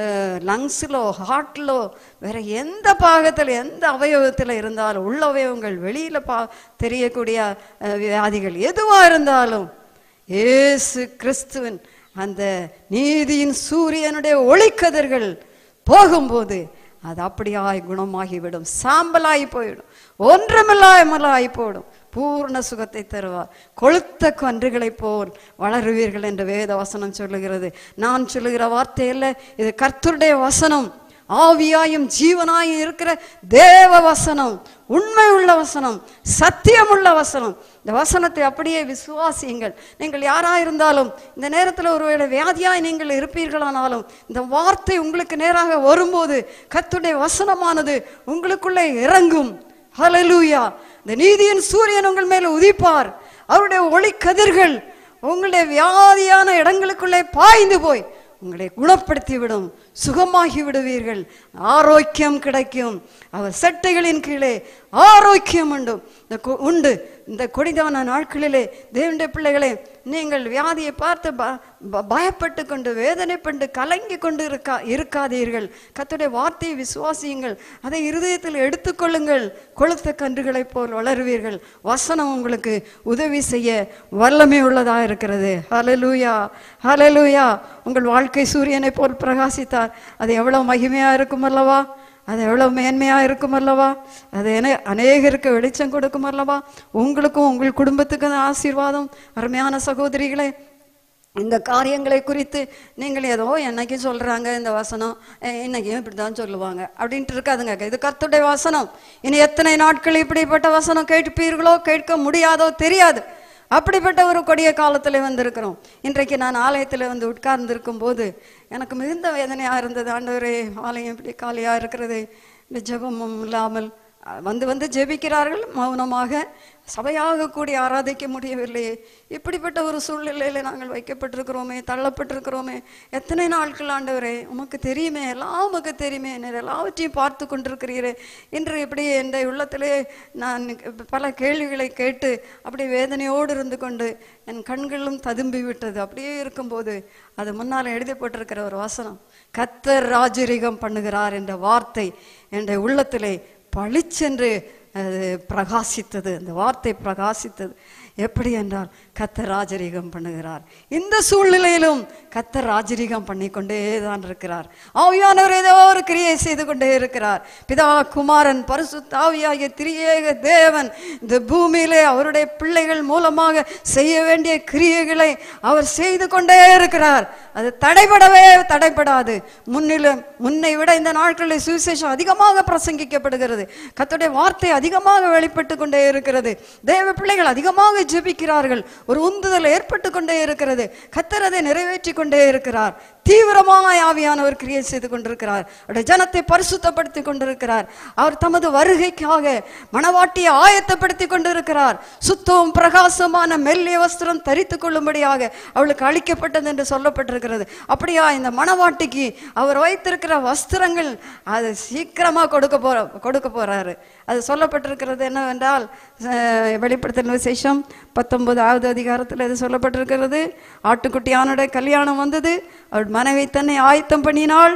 லங்ஸிலோ ஹார்ட்லோ வேற எந்த பாகத்தில் எந்த அவயவத்தில் இருந்தாலும் உள்ள அவயவங்கள் வெளியில பா தெரியக்கூடிய அஹ், வியாதிகள் எதுவா இருந்தாலும் இயேசு கிறிஸ்துவின் அந்த நீதியின் சூரியனுடைய ஒளிக்கதிர்கள் போகும்போது அது அப்படியாய் குணமாகிவிடும் சாம்பலாகி போயிடும் ஒன்றுமில்லாமலாகி போயிடும் பூர்ண சுகத்தை தருவார் கொழுத்த கன்றுகளைப் போல் வளருவீர்கள் என்று வேத வசனம் சொல்லுகிறது நான் சொல்லுகிற வார்த்தை அல்ல இது கர்த்தருடைய வசனம் ஆவியாயும் ஜீவனாயும் இருக்கிற தேவ வசனம் உண்மை உள்ள வசனம் சத்தியம் உள்ள வசனம் இந்த வசனத்தை அப்படியே விசுவாசியுங்கள் நீங்கள் யாரா இருந்தாலும் இந்த நேரத்தில் ஒருவேளை வியாதியாய் நீங்கள் இருப்பீர்களானாலும் இந்த வார்த்தை உங்களுக்கு நேராக வரும்போது கத்துடைய வசனமானது உங்களுக்குள்ளே இறங்கும் ஹalleluya இந்த நீதியின் சூரியன் உங்கள் மேல் உதிப்பார் அவருடைய ஒளி கதிர்கள் உங்களுடைய வியாதியான இடங்களுக்குள்ளே பாய்ந்து போய் உங்களை குணப்படுத்தி விடும் சுகமாகி விடுவீர்கள் ஆரோக்கியம் கிடைக்கும் அவர் செட்டைகளின் கீழே ஆரோக்கியம் உண்டு இந்த கொ- உண்டு இந்த கொடிதான நாட்களிலே தேவனுடைய பிள்ளைகளே நீங்கள் வியாதியை பார்த்து ப- ப- பயப்பட்டு கொண்டு வேதனைப்பட்டு கலங்கி கொண்டு இருக்கா இருக்காதீர்கள் கர்த்தருடைய வார்த்தையை விசுவாசியுங்கள் அதை இருதயத்தில் எடுத்துக்கொள்ளுங்கள் கொளுத்த கன்றுகளைப் போல் வளருவீர்கள் வசனம் உங்களுக்கு உதவி செய்ய வல்லமை உள்ளதாக இருக்கிறது ஹalleluya ஹalleluya உங்கள் வாழ்க்கை சூரியனை போல் பிரகாசித்தார் அது எவ்வளவு மகிமையா இருக்கும் அல்லவா அது எவ்வளவு மேன்மையா இருக்கும் அல்லவா அது என அநேகருக்கு வெளிச்சம் கொடுக்கும் அல்லவா உங்களுக்கும் உங்கள் குடும்பத்துக்கும் அது ஆசீர்வாதம் அருமையான சகோதரிகளே இந்த காரியங்களை குறித்து நீங்கள் ஏதோ என்னைக்கும் சொல்றாங்க இந்த வசனம் அஹ் இன்னைக்கும் இப்படி தான் சொல்லுவாங்க அப்படின்ட்டு இருக்காதுங்க இது கர்த்தருடைய வசனம் இனி எத்தனை நாட்கள் இப்படிப்பட்ட வசனம் கேட்பீர்களோ கேட்க முடியாதோ தெரியாது அப்படிப்பட்ட ஒரு கொடிய காலத்தில் வந்திருக்கிறோம் இன்றைக்கு நான் ஆலயத்தில் வந்து உட்கார்ந்திருக்கும் போது எனக்கு மிகுந்த வேதனையாக இருந்தது ஆண்டவரே ஆலயம் இப்படி காலியாக இருக்கிறது இந்த ஜெபமும் இல்லாமல் அஹ், வந்து வந்து ஜெபிக்கிறார்கள் மௌனமாக சபையாக கூடி ஆராதிக்க முடியவில்லையே இப்படிப்பட்ட ஒரு சூழ்நிலையில நாங்கள் வைக்கப்பட்டிருக்கிறோமே தள்ளப்பட்டிருக்கிறோமே எத்தனை நாட்கள் ஆண்டவரே உமக்கு தெரியுமே எல்லாம் உமக்கு தெரியுமே நீர் எல்லாவற்றையும் பார்த்து கொண்டிருக்கிறீரே இன்று இப்படி என் உள்ளத்திலே நான் பல கேள்விகளை கேட்டு அப்படியே வேதனையோடு இருந்து கொண்டு என் கண்களும் ததும்பி விட்டது அப்படியே இருக்கும்போது அது முன்னால் எழுதப்பட்டிருக்கிற ஒரு வசனம் கத்தர் ராஜரிகம் பண்ணுகிறார் என்ற வார்த்தை என்ற உள்ளத்திலே பளிச்சென்று அது பிரகாசித்தது அந்த வார்த்தை பிரகாசித்தது எப்படி என்றால் கத்தர் ராஜரீகம் பண்ணுகிறார் இந்த சூழ்நிலையிலும் கத்தர் ராஜரீகம் பண்ணிக்கொண்டே தான் இருக்கிறார் ஆவியானவர் ஏதோ ஒரு கிரியை செய்து கொண்டே இருக்கிறார் பிதா குமாரன் பரிசுத்த ஆவியாகிய திரியேக தேவன் இந்த பூமியிலே அவருடைய பிள்ளைகள் மூலமாக செய்ய வேண்டிய கிரியைகளை அவர் செய்து கொண்டே இருக்கிறார் அது தடைபடவே தடைபடாது முன்னிலும் முன்னை விட இந்த நாட்களில் சுவிசேஷம் அதிகமாக பிரசங்கிக்கப்படுகிறது கர்த்தருடைய வார்த்தை அதிகமாக வெளிப்பட்டு கொண்டே இருக்கிறது தேவ பிள்ளைகள் அதிகமாக ஜெபிக்கிறார்கள் ஒரு உந்துதல் ஏற்பட்டு கொண்டே இருக்கிறது கர்த்தர் அதை நிறைவேற்றி கொண்டே இருக்கிறார் தீவிரமாய் ஆவியானவர் கிரியை செய்து கொண்டிருக்கிறார் அவருடைய ஜனத்தை பரிசுத்தப்படுத்தி கொண்டிருக்கிறார் அவர் தமது வருகைக்காக மணவாட்டியை ஆயத்தப்படுத்தி கொண்டிருக்கிறார் சுத்தம் பிரகாசமான மெல்லிய வஸ்திரம் தரித்து கொள்ளும்படியாக அவளுக்கு அளிக்கப்பட்டது என்று சொல்லப்பட்டிருக்கிறது அப்படியா இந்த மணவாட்டிக்கு அவர் வைத்திருக்கிற வஸ்திரங்கள் அது சீக்கிரமா கொடுக்க போற கொடுக்க போறாரு அது சொல்லப்பட்டிருக்கிறது என்னவென்றால் அஹ், வெளிப்படுத்தல் விசேஷம் பத்தொன்பதாவது அதிகாரத்தில் இது சொல்லப்பட்டிருக்கிறது ஆட்டுக்குட்டியானுடைய கல்யாணம் வந்தது அவள் மனைவி தன்னை ஆயத்தம் பண்ணினாள்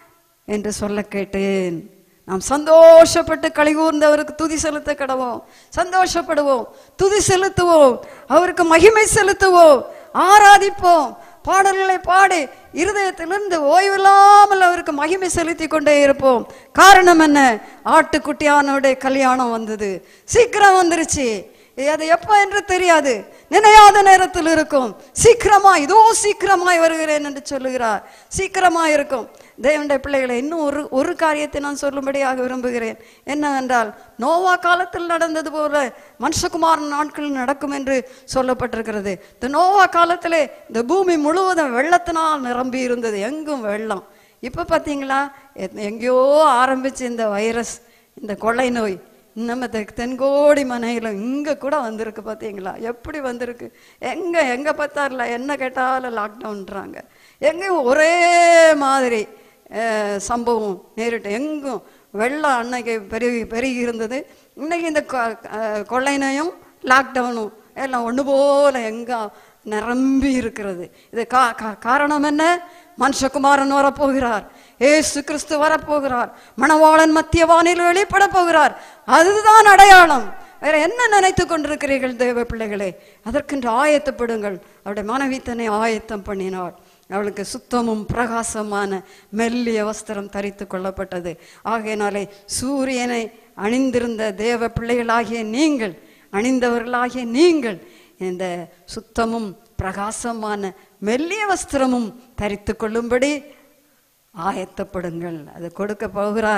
என்று சொல்ல கேட்டேன் நாம் சந்தோஷப்பட்டு கலிகூர்ந்து அவருக்கு துதி செலுத்த கடவோம் சந்தோஷப்படுவோம் துதி செலுத்துவோம் அவருக்கு மகிமை செலுத்துவோம் ஆராதிப்போம் பாடல்களை பாடி இருதயத்திலிருந்து ஓய்வில்லாமல் அவருக்கு மகிமை செலுத்தி கொண்டே இருப்போம் காரணம் என்ன ஆட்டுக்குட்டியானுடைய கல்யாணம் வந்தது சீக்கிரம் வந்துருச்சு அது எப்போ என்று தெரியாது நினையாத நேரத்தில் இருக்கும் சீக்கிரமா இதோ சீக்கிரமாய் வருகிறேன் என்று சொல்லுகிறார் சீக்கிரமா இருக்கும் தேவனுடைய பிள்ளைகளை இன்னும் ஒரு ஒரு காரியத்தை நான் சொல்லும்படியாக விரும்புகிறேன் என்னவென்றால் நோவா காலத்தில் நடந்தது போல மனுஷகுமாரன் நாட்கள் நடக்கும் என்று சொல்லப்பட்டிருக்கிறது இந்த நோவா காலத்திலே இந்த பூமி முழுவதும் வெள்ளத்தினால் நிரம்பி இருந்தது எங்கும் வெள்ளம் இப்போ பார்த்தீங்களா எத்- எங்கேயோ ஆரம்பிச்சு இந்த வைரஸ் இந்த கொள்ளை நோய் நம்ம தெ- தென்கோடி மனையிலும் இங்கே கூட வந்திருக்கு பார்த்தீங்களா எப்படி வந்திருக்கு எங்கே எங்கே பார்த்தார்ல என்ன கேட்டாலும் லாக்டவுன்றாங்க எங்கேயும் ஒரே மாதிரி அஹ், சம்பவம் நேரிட்டு எங்கும் வெள்ளம் அன்னைக்கு பெருகி பெருகி இருந்தது இன்னைக்கு இந்த கொ- அஹ், கொள்ளை நோயும் லாக்டவுனும் எல்லாம் ஒன்று போல எங்க நிரம்பி இருக்கிறது இது கா கா- காரணம் என்ன மனுஷகுமாரன் வரப்போகிறார் ஏசு கிறிஸ்து வரப்போகிறார் மணவாளன் மத்திய வானில் வெளிப்பட போகிறார் அதுதான் அடையாளம் வேற என்ன நினைத்து கொண்டிருக்கிறீர்கள் தேவ பிள்ளைகளே அதற்கென்று ஆயத்தப்படுங்கள் அவருடைய மனைவி தன்னை ஆயத்தம் பண்ணினாள் அவளுக்கு சுத்தமும் பிரகாசமான மெல்லிய வஸ்திரம் தரித்து கொள்ளப்பட்டது ஆகையினாலே சூரியனை அணிந்திருந்த தேவ பிள்ளைகளாகிய நீங்கள் அணிந்தவர்களாகிய நீங்கள் இந்த சுத்தமும் பிரகாசமான மெல்லிய வஸ்திரமும் தரித்து கொள்ளும்படி ஆயத்தப்படுங்கள் அது கொடுக்க போகிறார்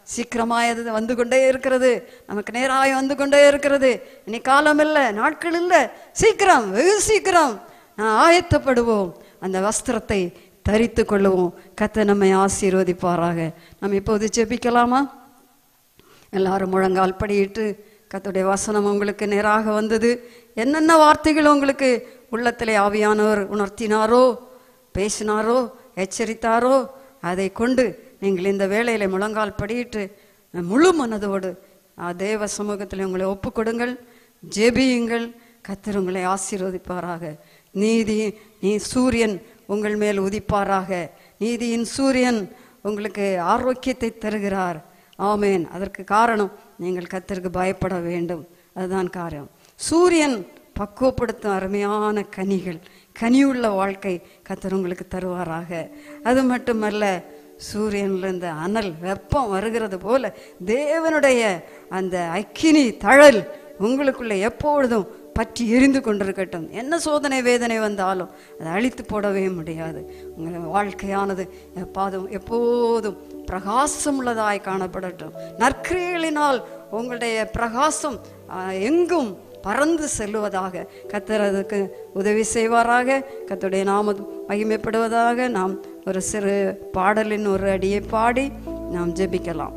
சீக்கிரமாய் அது வந்து கொண்டே இருக்கிறது நமக்கு நேராய் வந்து கொண்டே இருக்கிறது இனி காலம் இல்லை நாட்கள் இல்லை சீக்கிரம் வெகு சீக்கிரம் நான் ஆயத்தப்படுவோம் அந்த வஸ்திரத்தை தரித்து கொள்ளுவோம் கத்தை நம்மை ஆசீர்வதிப்பாராக நம்ம இப்போது ஜெபிக்கலாமா எல்லாரும் முழங்கால் படியிட்டு கத்துடைய வசனம் உங்களுக்கு நேராக வந்தது என்னென்ன வார்த்தைகள் உங்களுக்கு உள்ளத்திலே ஆவியானவர் உணர்த்தினாரோ பேசினாரோ எச்சரித்தாரோ அதை கொண்டு நீங்கள் இந்த வேளையில முழங்கால் படியிட்டு முழு மனதோடு ஆ, தேவ சமூகத்தில் உங்களை ஒப்புக்கொடுங்கள் ஜெபியுங்கள் கத்தர் உங்களை ஆசீர்வதிப்பாராக நீதி நீ சூரியன் உங்கள் மேல் உதிப்பாராக நீதியின் சூரியன் உங்களுக்கு ஆரோக்கியத்தை தருகிறார் ஆமேன் அதற்கு காரணம் நீங்கள் கத்தருக்கு பயப்பட வேண்டும் அதுதான் காரணம் சூரியன் பக்குவப்படுத்தும் அருமையான கனிகள் கனியுள்ள வாழ்க்கை கத்தர் உங்களுக்கு தருவாராக அது மட்டுமல்ல சூரியன்ல இந்த அனல் வெப்பம் வருகிறது போல தேவனுடைய அந்த அக்கினி தழல் உங்களுக்குள்ள எப்பொழுதும் பற்றி எரிந்து கொண்டிருக்கட்டும் என்ன சோதனை வேதனை வந்தாலும் அதை அழித்து போடவே முடியாது உங்கள் வாழ்க்கையானது எப்பாதும் எப்போதும் பிரகாசம் உள்ளதாய் காணப்படட்டும் நற்கிரியலினால் உங்களுடைய பிரகாசம் ஆ, எங்கும் பறந்து செல்லுவதாக கத்தர் அதுக்கு உதவி செய்வாராக கத்தருடைய நாமம் மகிமைப்படுவதாக நாம் ஒரு சிறு பாடலின் ஒரு அடியை பாடி நாம் ஜெபிக்கலாம்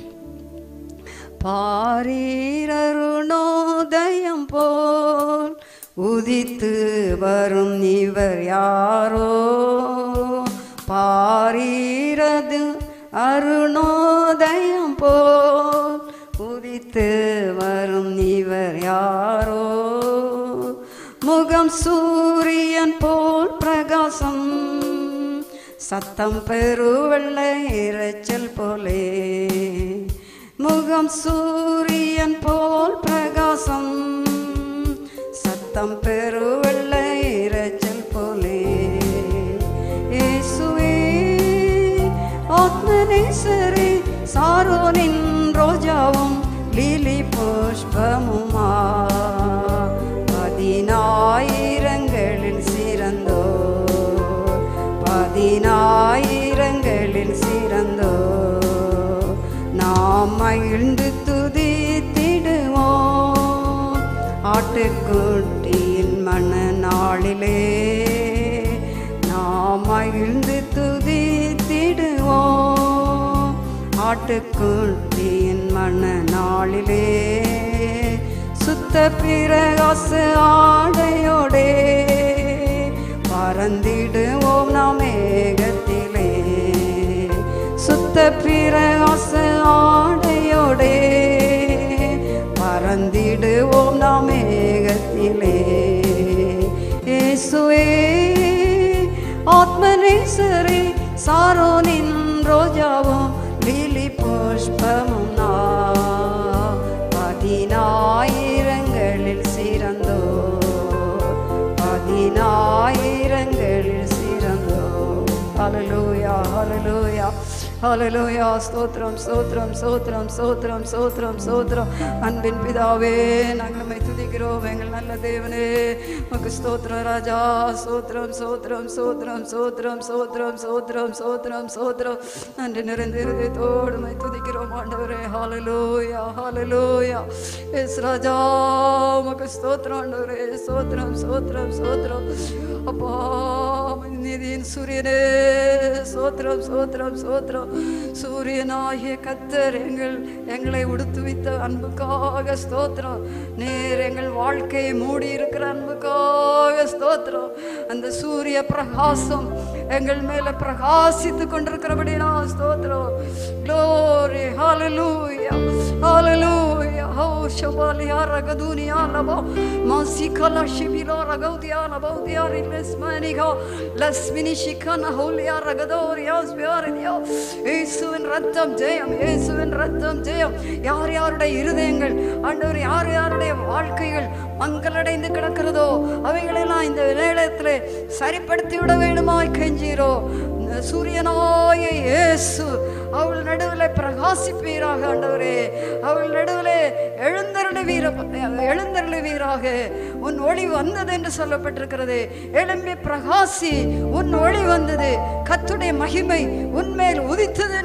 பாரீரருணோதயம் போல் உதித்து வரும் இவர் யாரோ பாரீரது அருணோதயம் போல் உதித்து வரும் இவர் யாரோ முகம் சூரியன் போல் பிரகாசம் சத்தம் பெருவெள்ள இரைச்சல் போலே முகம் சூரியன் போல் பிரகாசம் சத்தம் பெருவெள்ள இரைச்சல் போலே இயேசுவே ஆத்மநேசரே சாரோனின் ரோஜாவும் லீலி புஷ்பமுமா பதினாயிரங்களில் சிறந்தோ பதினாயிரங்களில் சிறந்தோ நாம் மகிழ்ந்து துதித்திடுவோம் ஆட்டுக்குட்டியின் மன நாளிலே நாம் மகிழ்ந்து துதித்திடுவோம் ஆட்டுக்குட்டியின் மன நாளிலே சுத்த பிரகாச ஆடையோடே பறந்திடுவோம் நாம் மேகத்திலே சுத்த பிரகாச ஆடையோடே பறந்திடுவோம் நாம் மேகத்திலே இயேசுவே ஆத்மநேசரே சாரோனின் ரோஜாவும் லீலி புஷ்பமும் நான் பதினாயிரங்களில் சிறந்தோ பதினாயிரங்களில் சிறந்தோ ஹalleluya ஹalleluya ஹalleluya ஸ்தோத்திரம் ஸ்தோத்திரம் ஸ்தோத்திரம் ஸ்தோத்திரம் ஸ்தோத்திரம் ஸ்தோத்திரம் அன்பின் பிதாவே நாங்கள் உம்மை துதிக்கிறோம் எங்கள் நல்ல தேவனே உமக்கு ஸ்தோத்திரம் ராஜா ஸ்தோத்திரம் ஸ்தோத்திரம் ஸ்தோத்திரம் ஸ்தோத்திரம் ஸ்தோத்திரம் ஸ்தோத்திரம் ஸ்தோத்திரம் ஸ்தோத்திரம் நன்றி நிறைந்த இருதயத்தோடு உம்மை துதிக்கிறோம் ஆண்டவரே ஹalleluya ஹalleluya எஸ் ராஜா உமக்கு ஸ்தோத்திரம் ஆண்டவரே ஸ்தோத்திரம் ஸ்தோத்திரம் ஸ்தோத்திரம் அப்பா நீதியின் சூரியனே ஸ்தோத்திரம் ஸ்தோத்திரம் ஸ்தோத்திரம் சூரியனாகிய கத்தர் எங்கள் எங்களை உடுத்துவித்த அன்புக்காக ஸ்தோத்திரம் நேர் எங்கள் வாழ்க்கையை மூடி இருக்கிற அன்புக்காக ஸ்தோத்திரம் அந்த சூரிய பிரகாசம் எங்கள் மேல பிரகாசித்து கொண்டிருக்கிறபடினா ஸ்தோத்திரம் க்ளோரி ஹalleluya ஹalleluya ஹோ ஷபாலியா ரகதுனியா லபோ மாசிகலா ஷிபிலோ ரகௌதியா லபௌதியா ரிலஸ்மனிகா லஸ்மினி ஷிகன ஹோலியா ரகதோரியா ஸ்பியாரியா இயேசுவின் ரத்தம் ஜெயம் இயேசுவின் ரத்தம் ஜெயம் யார் யாருடைய இருதயங்கள் ஆண்டவர் யார் யாருடைய வாழ்க்கைகள் மங்களடைந்து கிடக்கிறதோ அவைகளெல்லாம் இந்த நேரத்தில் சரிப்படுத்தி விட வேண்டுமாய் கெஞ்சீரோ சூரியனாய இயேசு அவள் நடுவில் பிரகாசிப்பீராக ஆண்டவரே அவள் நடுவில் எழுந்தருளுவீர எழுந்தருளுவீராக உன் ஒளி வந்தது என்று சொல்லப்பட்டிருக்கிறது எழும்பி பிரகாசி உன் ஒளி வந்தது கத்துடைய மகிமை உன்மேல் உதித்தது என்று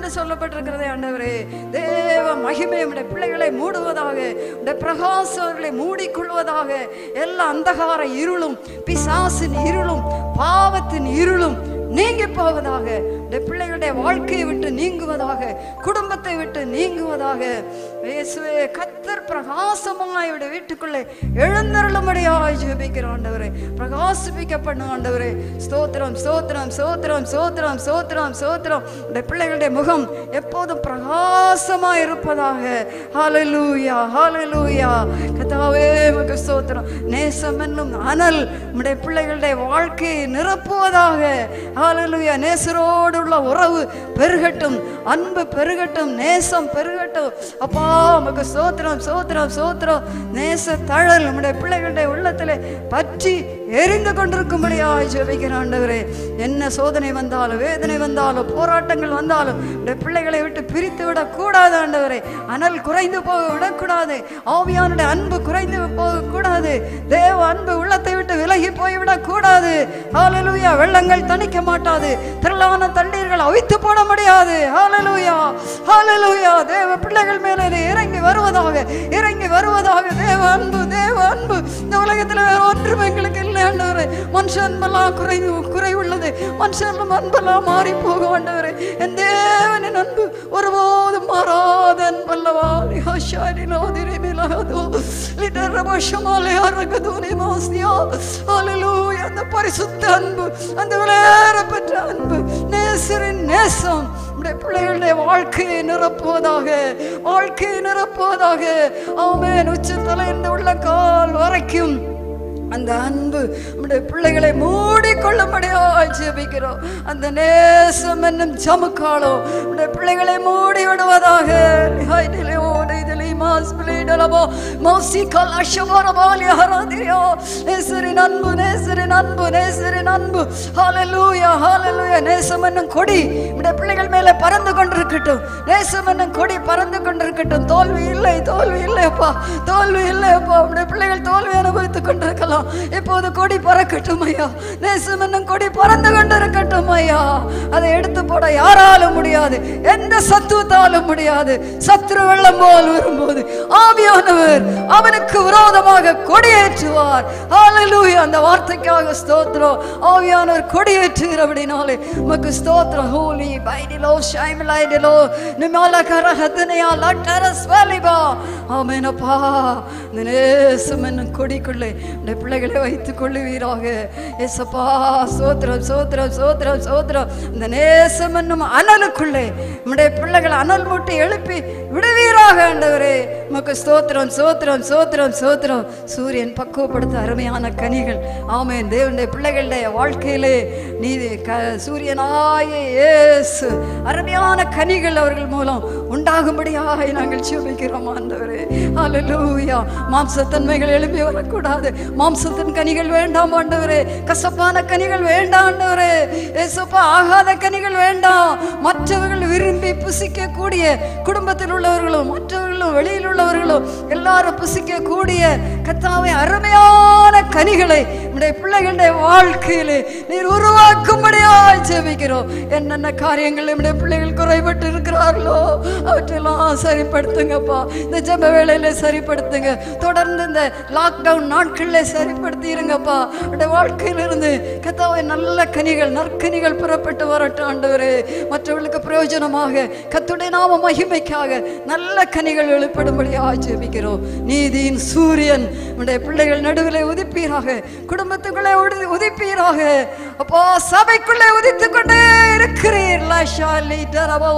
என்று சொல்லப்பட்டிருக்கிறதே ஆண்டவரே தேவ மகிமை உடைய பிள்ளைகளை மூடுவதாக உடைய பிரகாசம் அவர்களை மூடிக்கொள்வதாக எல்லா அந்தகார இருளும் பிசாசின் இருளும் பாவத்தின் இருளும் நீங்கி போவதாக உடைய பிள்ளைகளுடைய வாழ்க்கையை விட்டு நீங்குவதாக குடும்பத்தை விட்டு நீங்குவதாக இயேசுவே கத்தர் பிரகாசமாய் உடைய வீட்டுக்குள்ளே எழுந்தருளும்படியாய் ஜெபிக்கிற ஆண்டவரே பிரகாசிப்பிக்க பண்ண ஆண்டவரே ஸ்தோத்திரம் ஸ்தோத்திரம் ஸ்தோத்திரம் ஸ்தோத்திரம் ஸ்தோத்திரம் ஸ்தோத்திரம் உடைய பிள்ளைகளுடைய முகம் எப்போதும் பிரகாசமாய் இருப்பதாக ஹalleluya ஹalleluya கர்த்தாவே உமக்கு ஸ்தோத்திரம் நேசம் என்னும் அனல் உடைய பிள்ளைகளுடைய வாழ்க்கையை நிரப்புவதாக ஹalleluya நேசரோடு உள்ள உறவு பெருகட்டும் அன்பு பெருகட்டும் நேசம் பெருகட்டும் அப்பா உமக்கு ஸ்தோத்திரம் ஸ்தோத்திரம் ஸ்தோத்திரம் நேச தழல் நம்முடைய பிள்ளைகளுடைய உள்ளத்திலே பற்றி எரிந்து கொண்டிருக்கும்படியாய் ஜெபிக்கிற ஆண்டவரே என்ன சோதனை வந்தாலும் வேதனை வந்தாலும் போராட்டங்கள் வந்தாலும் இந்த பிள்ளைகளை விட்டு பிரித்து விடக் கூடாது ஆண்டவரே அனல் குறைந்து போக விடக்கூடாது ஆவியானுடைய அன்பு குறைந்து போக கூடாது தேவ அன்பு உள்ளத்தை விட்டு விலகி போய்விடக் கூடாது ஹalleluya வெள்ளங்கள் தணிக்க மாட்டாது திரளான தண்ணீர்கள் அவித்து போட முடியாது ஹalleluya ஹalleluya தேவ பிள்ளைகள் மேலே இது இறங்கி வருவதாக இறங்கி வருவதாக தேவ அன்பு தேவ அன்பு இந்த உலகத்தில் வேற ஒன்றும் எங்களுக்கு இல்லை ஆண்டவரே மனுஷ அன்பெல்லாம் குறை குறைவுள்ளது மனுஷன் அன்பெல்லாம் மாறி போக ஆண்டவரே என் தேவனின் அன்பு ஒருபோதும் மாறாத அன்பல்லவா லிஹாஷாரிலோ திரிமிலகதோ லிட்டரபஷமாலே அரகதூனி மாசியா ஹalleluya அந்த பரிசுத்த அன்பு அந்த விளையாடப்பட்ட அன்பு நேசரின் நேசம் நம்முடைய பிள்ளைகளுடைய வாழ்க்கையை நிரப்புவதாக வாழ்க்கையை நிரப்புவதாக ஆமென் உச்சத்தலை இந்த உள்ள கால் வரைக்கும் அந்த அன்பு நம்முடைய பிள்ளைகளை மூடிக்கொள்ளும்படியாய் ஜெபிக்கிறோம் அந்த நேசம் என்னும் ஜமுக்காலோ நம்முடைய பிள்ளைகளை மூடி விடுவதாக லிஹைடிலே ஓடு இதிலே மாஸ் பிளேடலபோ மௌசிக்கல் அஷவரபாலி ஹராதிரியோ நேசரின் அன்பு நேசரின் அன்பு நேசரின் அன்பு ஹalleluya ஹalleluya நேசம் என்னும் கொடி நம்முடைய பிள்ளைகள் மேலே பறந்து கொண்டிருக்கட்டும் நேசம் என்னும் கொடி பறந்து கொண்டிருக்கட்டும் தோல்வி இல்லை தோல்வி இல்லையப்பா தோல்வி இல்லையப்பா நம்முடைய பிள்ளைகள் தோல்வி அனுபவித்துக் கொண்டிருக்கலாம் இப்போது கொடி பறக்கட்டும் ஐயா நேசம் என்னும் கொடி பறந்து கொண்டிருக்கட்டும் ஐயா அதை எடுத்து போட யாராலும் முடியாது எந்த சத்துவத்தாலும் முடியாது சத்ரு வெள்ளம் போல் வரும்போது ஆவியானவர் அவனுக்கு விரோதமாக கொடியேற்றுவார் ஹalleluya அந்த வார்த்தைக்காக ஸ்தோத்திரம் ஆவியானவர் கொடியேற்றுகிறபடினாலே உமக்கு ஸ்தோத்திரம் ஹோலி பைடிலோ ஷைமலைடிலோ நிமால கரஹதனையா லட்டரஸ் வலிபா ஆமெனப்பா இந்த நேசம் என்னும் கொடிக்குள்ளே இந்த பிள்ளைகளை வைத்துக் கொள்ளுவீராக ஏசப்பா சோத்திரம் சோத்திரம் சோத்திரம் சோத்திரம் இந்த நேசம் என்னும் அனலுக்குள்ளே நம்முடைய பிள்ளைகள் அனல் மூட்டி எழுப்பி விடுவீராக ஆண்டவரே உமக்கு ஸ்தோத்திரம் சோத்திரம் சோத்திரம் சோத்திரம் சூரியன் பக்குவப்படுத்த அருமையான கனிகள் ஆமென் தேவனுடைய பிள்ளைகளுடைய வாழ்க்கையிலே நீதி க சூரியனாய இயேசு அருமையான கனிகள் அவர்கள் மூலம் உண்டாகும்படியாக நாங்கள் ஜெபிக்கிறோம் ஆண்டவரே ஹalleluya மாம்சத்தன்மைகள் எழுப்பி வரக்கூடாது மாம்சத்தின் கனிகள் வேண்டாம் ஆண்டவரே கசப்பான கனிகள் வேண்டாம் ஆண்டவரே ஏசப்பா ஆகாத கனிகள் வேண்டாம் மற்றவர்கள் விரும்பி புசிக்க கூடிய குடும்பத்தில் உள்ளவர்களும் மற்றவர்களும் வெளியில் உள்ளவர்களும் எல்லாரும் புசிக்க கூடிய கத்தாவை அருமையான கனிகளை நம்முடைய பிள்ளைகளுடைய வாழ்க்கையிலே நீர் உருவாக்கும்படியாய் ஜெபிக்கிறோம் என்னென்ன காரியங்கள் நம்முடைய பிள்ளைகள் குறைபட்டு இருக்கிறார்களோ அவற்றெல்லாம் சரிப்படுத்துங்கப்பா இந்த ஜெப வேளையில சரிப்படுத்துங்க தொடர்ந்து இந்த லாக்டவுன் நாட்களில் சரிப்படுத்தி இருங்கப்பா அவருடைய வாழ்க்கையிலிருந்து கத்தாவை நல்ல கனிகள் நற்கனிகள் புறப்பட்டு வரட்டும் ஆண்டவரே மற்றவர்களுக்கு பிரயோஜனமாக கத்துடைய நாம மகிமைக்காக நல்ல கனிகள் வெளிப்படும்படியாக ஜெபிக்கிறோம் நீதியின் சூரியன் நம்முடைய பிள்ளைகள் நடுவில் உதிப்பீராக குடும்பத்துக்குள்ளே உதி- உதிப்பீராக அப்போ சபைக்குள்ளே உதித்துக் கொண்டே இருக்கிறீர் லாஷா லீட்டரவோ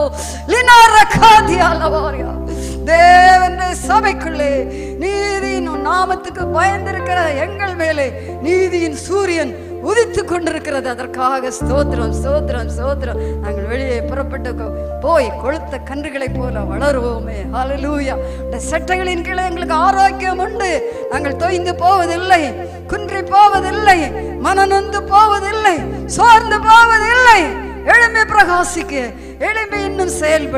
லினாரகாதியா லவாரியா தேவனுடைய சபைக்குள்ளே நீதியின் உன் நாமத்துக்கு பயந்திருக்கிற எங்கள் மேலே நீதியின் சூரியன் உதித்துக் கொண்டிருக்கிறது அதற்காக ஸ்தோத்திரம் ஸ்தோத்திரம் ஸ்தோத்திரம் நாங்கள் வெளியே புறப்பட்டு கொ- போய் கொழுத்த கன்றுகளைப் போல வளருவோமே ஹalleluya இந்த சட்டைகளின் கீழே எங்களுக்கு ஆரோக்கியம் உண்டு நாங்கள் தொய்ந்து போவதில்லை குன்றி போவதில்லை மனநொந்து போவதில்லை சோர்ந்து போவதில்லை எழும்பி பிரகாசிக்க எழும்பி இன்னும் செயல்பட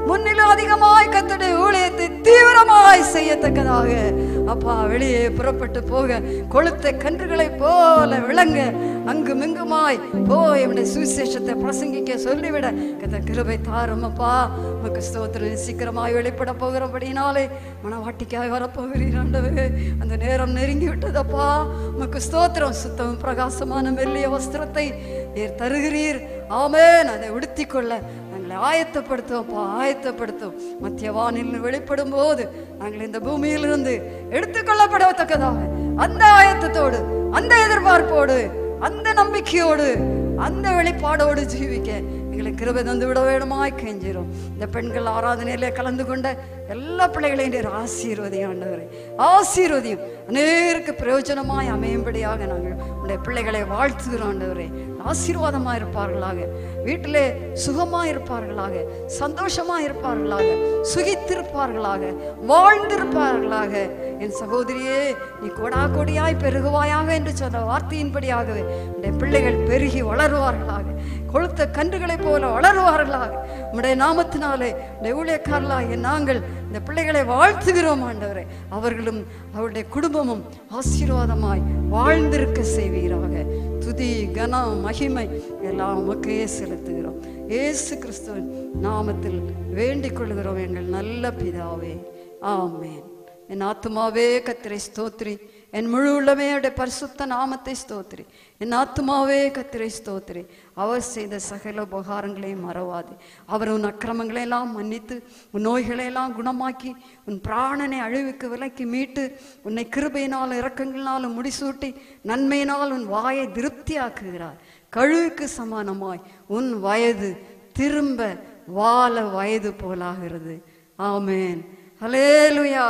முன்னிலும் அதிகமாய் கத்துடைய ஊழியத்தை தீவிரமாய் செய்யத்தக்கதாக அப்பா வெளியே புறப்பட்டு போக கொளுத்த கன்றுகளை போல விளங்க அங்கு மிங்குமாய் போய் உடைய சுவிசேஷத்தை பிரசங்கிக்க சொல்லிவிட கத்த கிருபை தாரும் அப்பா உமக்கு ஸ்தோத்திரம் சீக்கிரமாய் வெளிப்பட போகிறபடினாலே மனவாட்டிக்காய் வரப்போகிறீர் ஆண்டவரே அந்த நேரம் நெருங்கி விட்டதப்பா உமக்கு ஸ்தோத்திரம் சுத்தம் பிரகாசமான மெல்லிய வஸ்திரத்தை நீர் தருகிறீர் ஆமென் அதை உடுத்திக் கொள்ள நாங்களை ஆயத்தப்படுத்துவோம்ப்பா ஆயத்தப்படுத்தும் மத்திய வானில் வெளிப்படும் போது நாங்கள் இந்த பூமியிலிருந்து எடுத்துக்கொள்ளப்படத்தக்கதாக அந்த ஆயத்தத்தோடு அந்த எதிர்பார்ப்போடு அந்த நம்பிக்கையோடு அந்த வெளிப்பாடோடு ஜீவிக்க எங்களுக்கு கிருபை தந்து விட வேணுமாய் கெஞ்சிரும் இந்த பெண்கள் ஆராதனையிலே கலந்து கொண்ட எல்லா பிள்ளைகளையும் நீர் ஆசீர்வதியும் ஆண்டவரே ஆசீர்வதியும் அநேருக்கு பிரயோஜனமாய் அமையும்படியாக நாங்கள் உடைய பிள்ளைகளை வாழ்த்துகிறோம் ஆண்டவரே ஆசீர்வாதமாக இருப்பார்களாக வீட்டிலே சுகமாக இருப்பார்களாக சந்தோஷமாக இருப்பார்களாக சுகித்திருப்பார்களாக வாழ்ந்திருப்பார்களாக என் சகோதரியே நீ கொடா கொடியாய் பெருகுவாயாக என்று சொன்ன வார்த்தையின்படியாகவே உடைய பிள்ளைகள் பெருகி வளருவார்களாக கொளுத்த கன்றுகளைப் போல வளருவார்களாக உடைய நாமத்தினாலே உடைய ஊழியக்காரர்களாகிய நாங்கள் இந்த பிள்ளைகளை வாழ்த்துகிறோம் ஆண்டவரே அவர்களும் அவருடைய குடும்பமும் ஆசீர்வாதமாய் வாழ்ந்திருக்க செய்வீராக துதி கனம் மகிமை எல்லாம் உமக்கே செலுத்துகிறோம் இயேசு கிறிஸ்துவின் நாமத்தில் வேண்டிக் கொள்கிறோம் எங்கள் நல்ல பிதாவே ஆமென் என் ஆத்துமாவே கத்திரை ஸ்தோத்ரி என் முழு உள்ளமே அவருடைய பரிசுத்த நாமத்தை ஸ்தோத்ரி என் ஆத்துமாவே கத்திரை ஸ்தோத்ரி அவர் செய்த சகல உபகாரங்களையும் மறவாது அவர் உன் அக்கிரமங்களை எல்லாம் மன்னித்து உன் நோய்களை எல்லாம் குணமாக்கி உன் பிராணனை அழிவுக்கு விலக்கி மீட்டு உன்னை கிருபையினால் இரக்கங்களினாலும் முடிசூட்டி நன்மையினால் உன் வாயை திருப்தியாக்குகிறார் கழுவுக்கு சமானமாய் உன் வயது திரும்ப வாழ வயது போலாகிறது ஆமென் ஹலேலுயா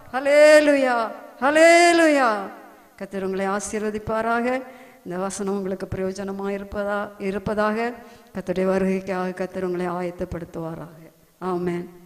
ஹலேலுயா ஹலேலுயா கத்தர் உங்களை ஆசீர்வதிப்பாராக இந்த வசனம் உங்களுக்கு பிரயோஜனமாக இருப்பதா இருப்பதாக கத்தருடைய வருகைக்காக கத்தர் உங்களை ஆயத்தப்படுத்துவாராக ஆமென்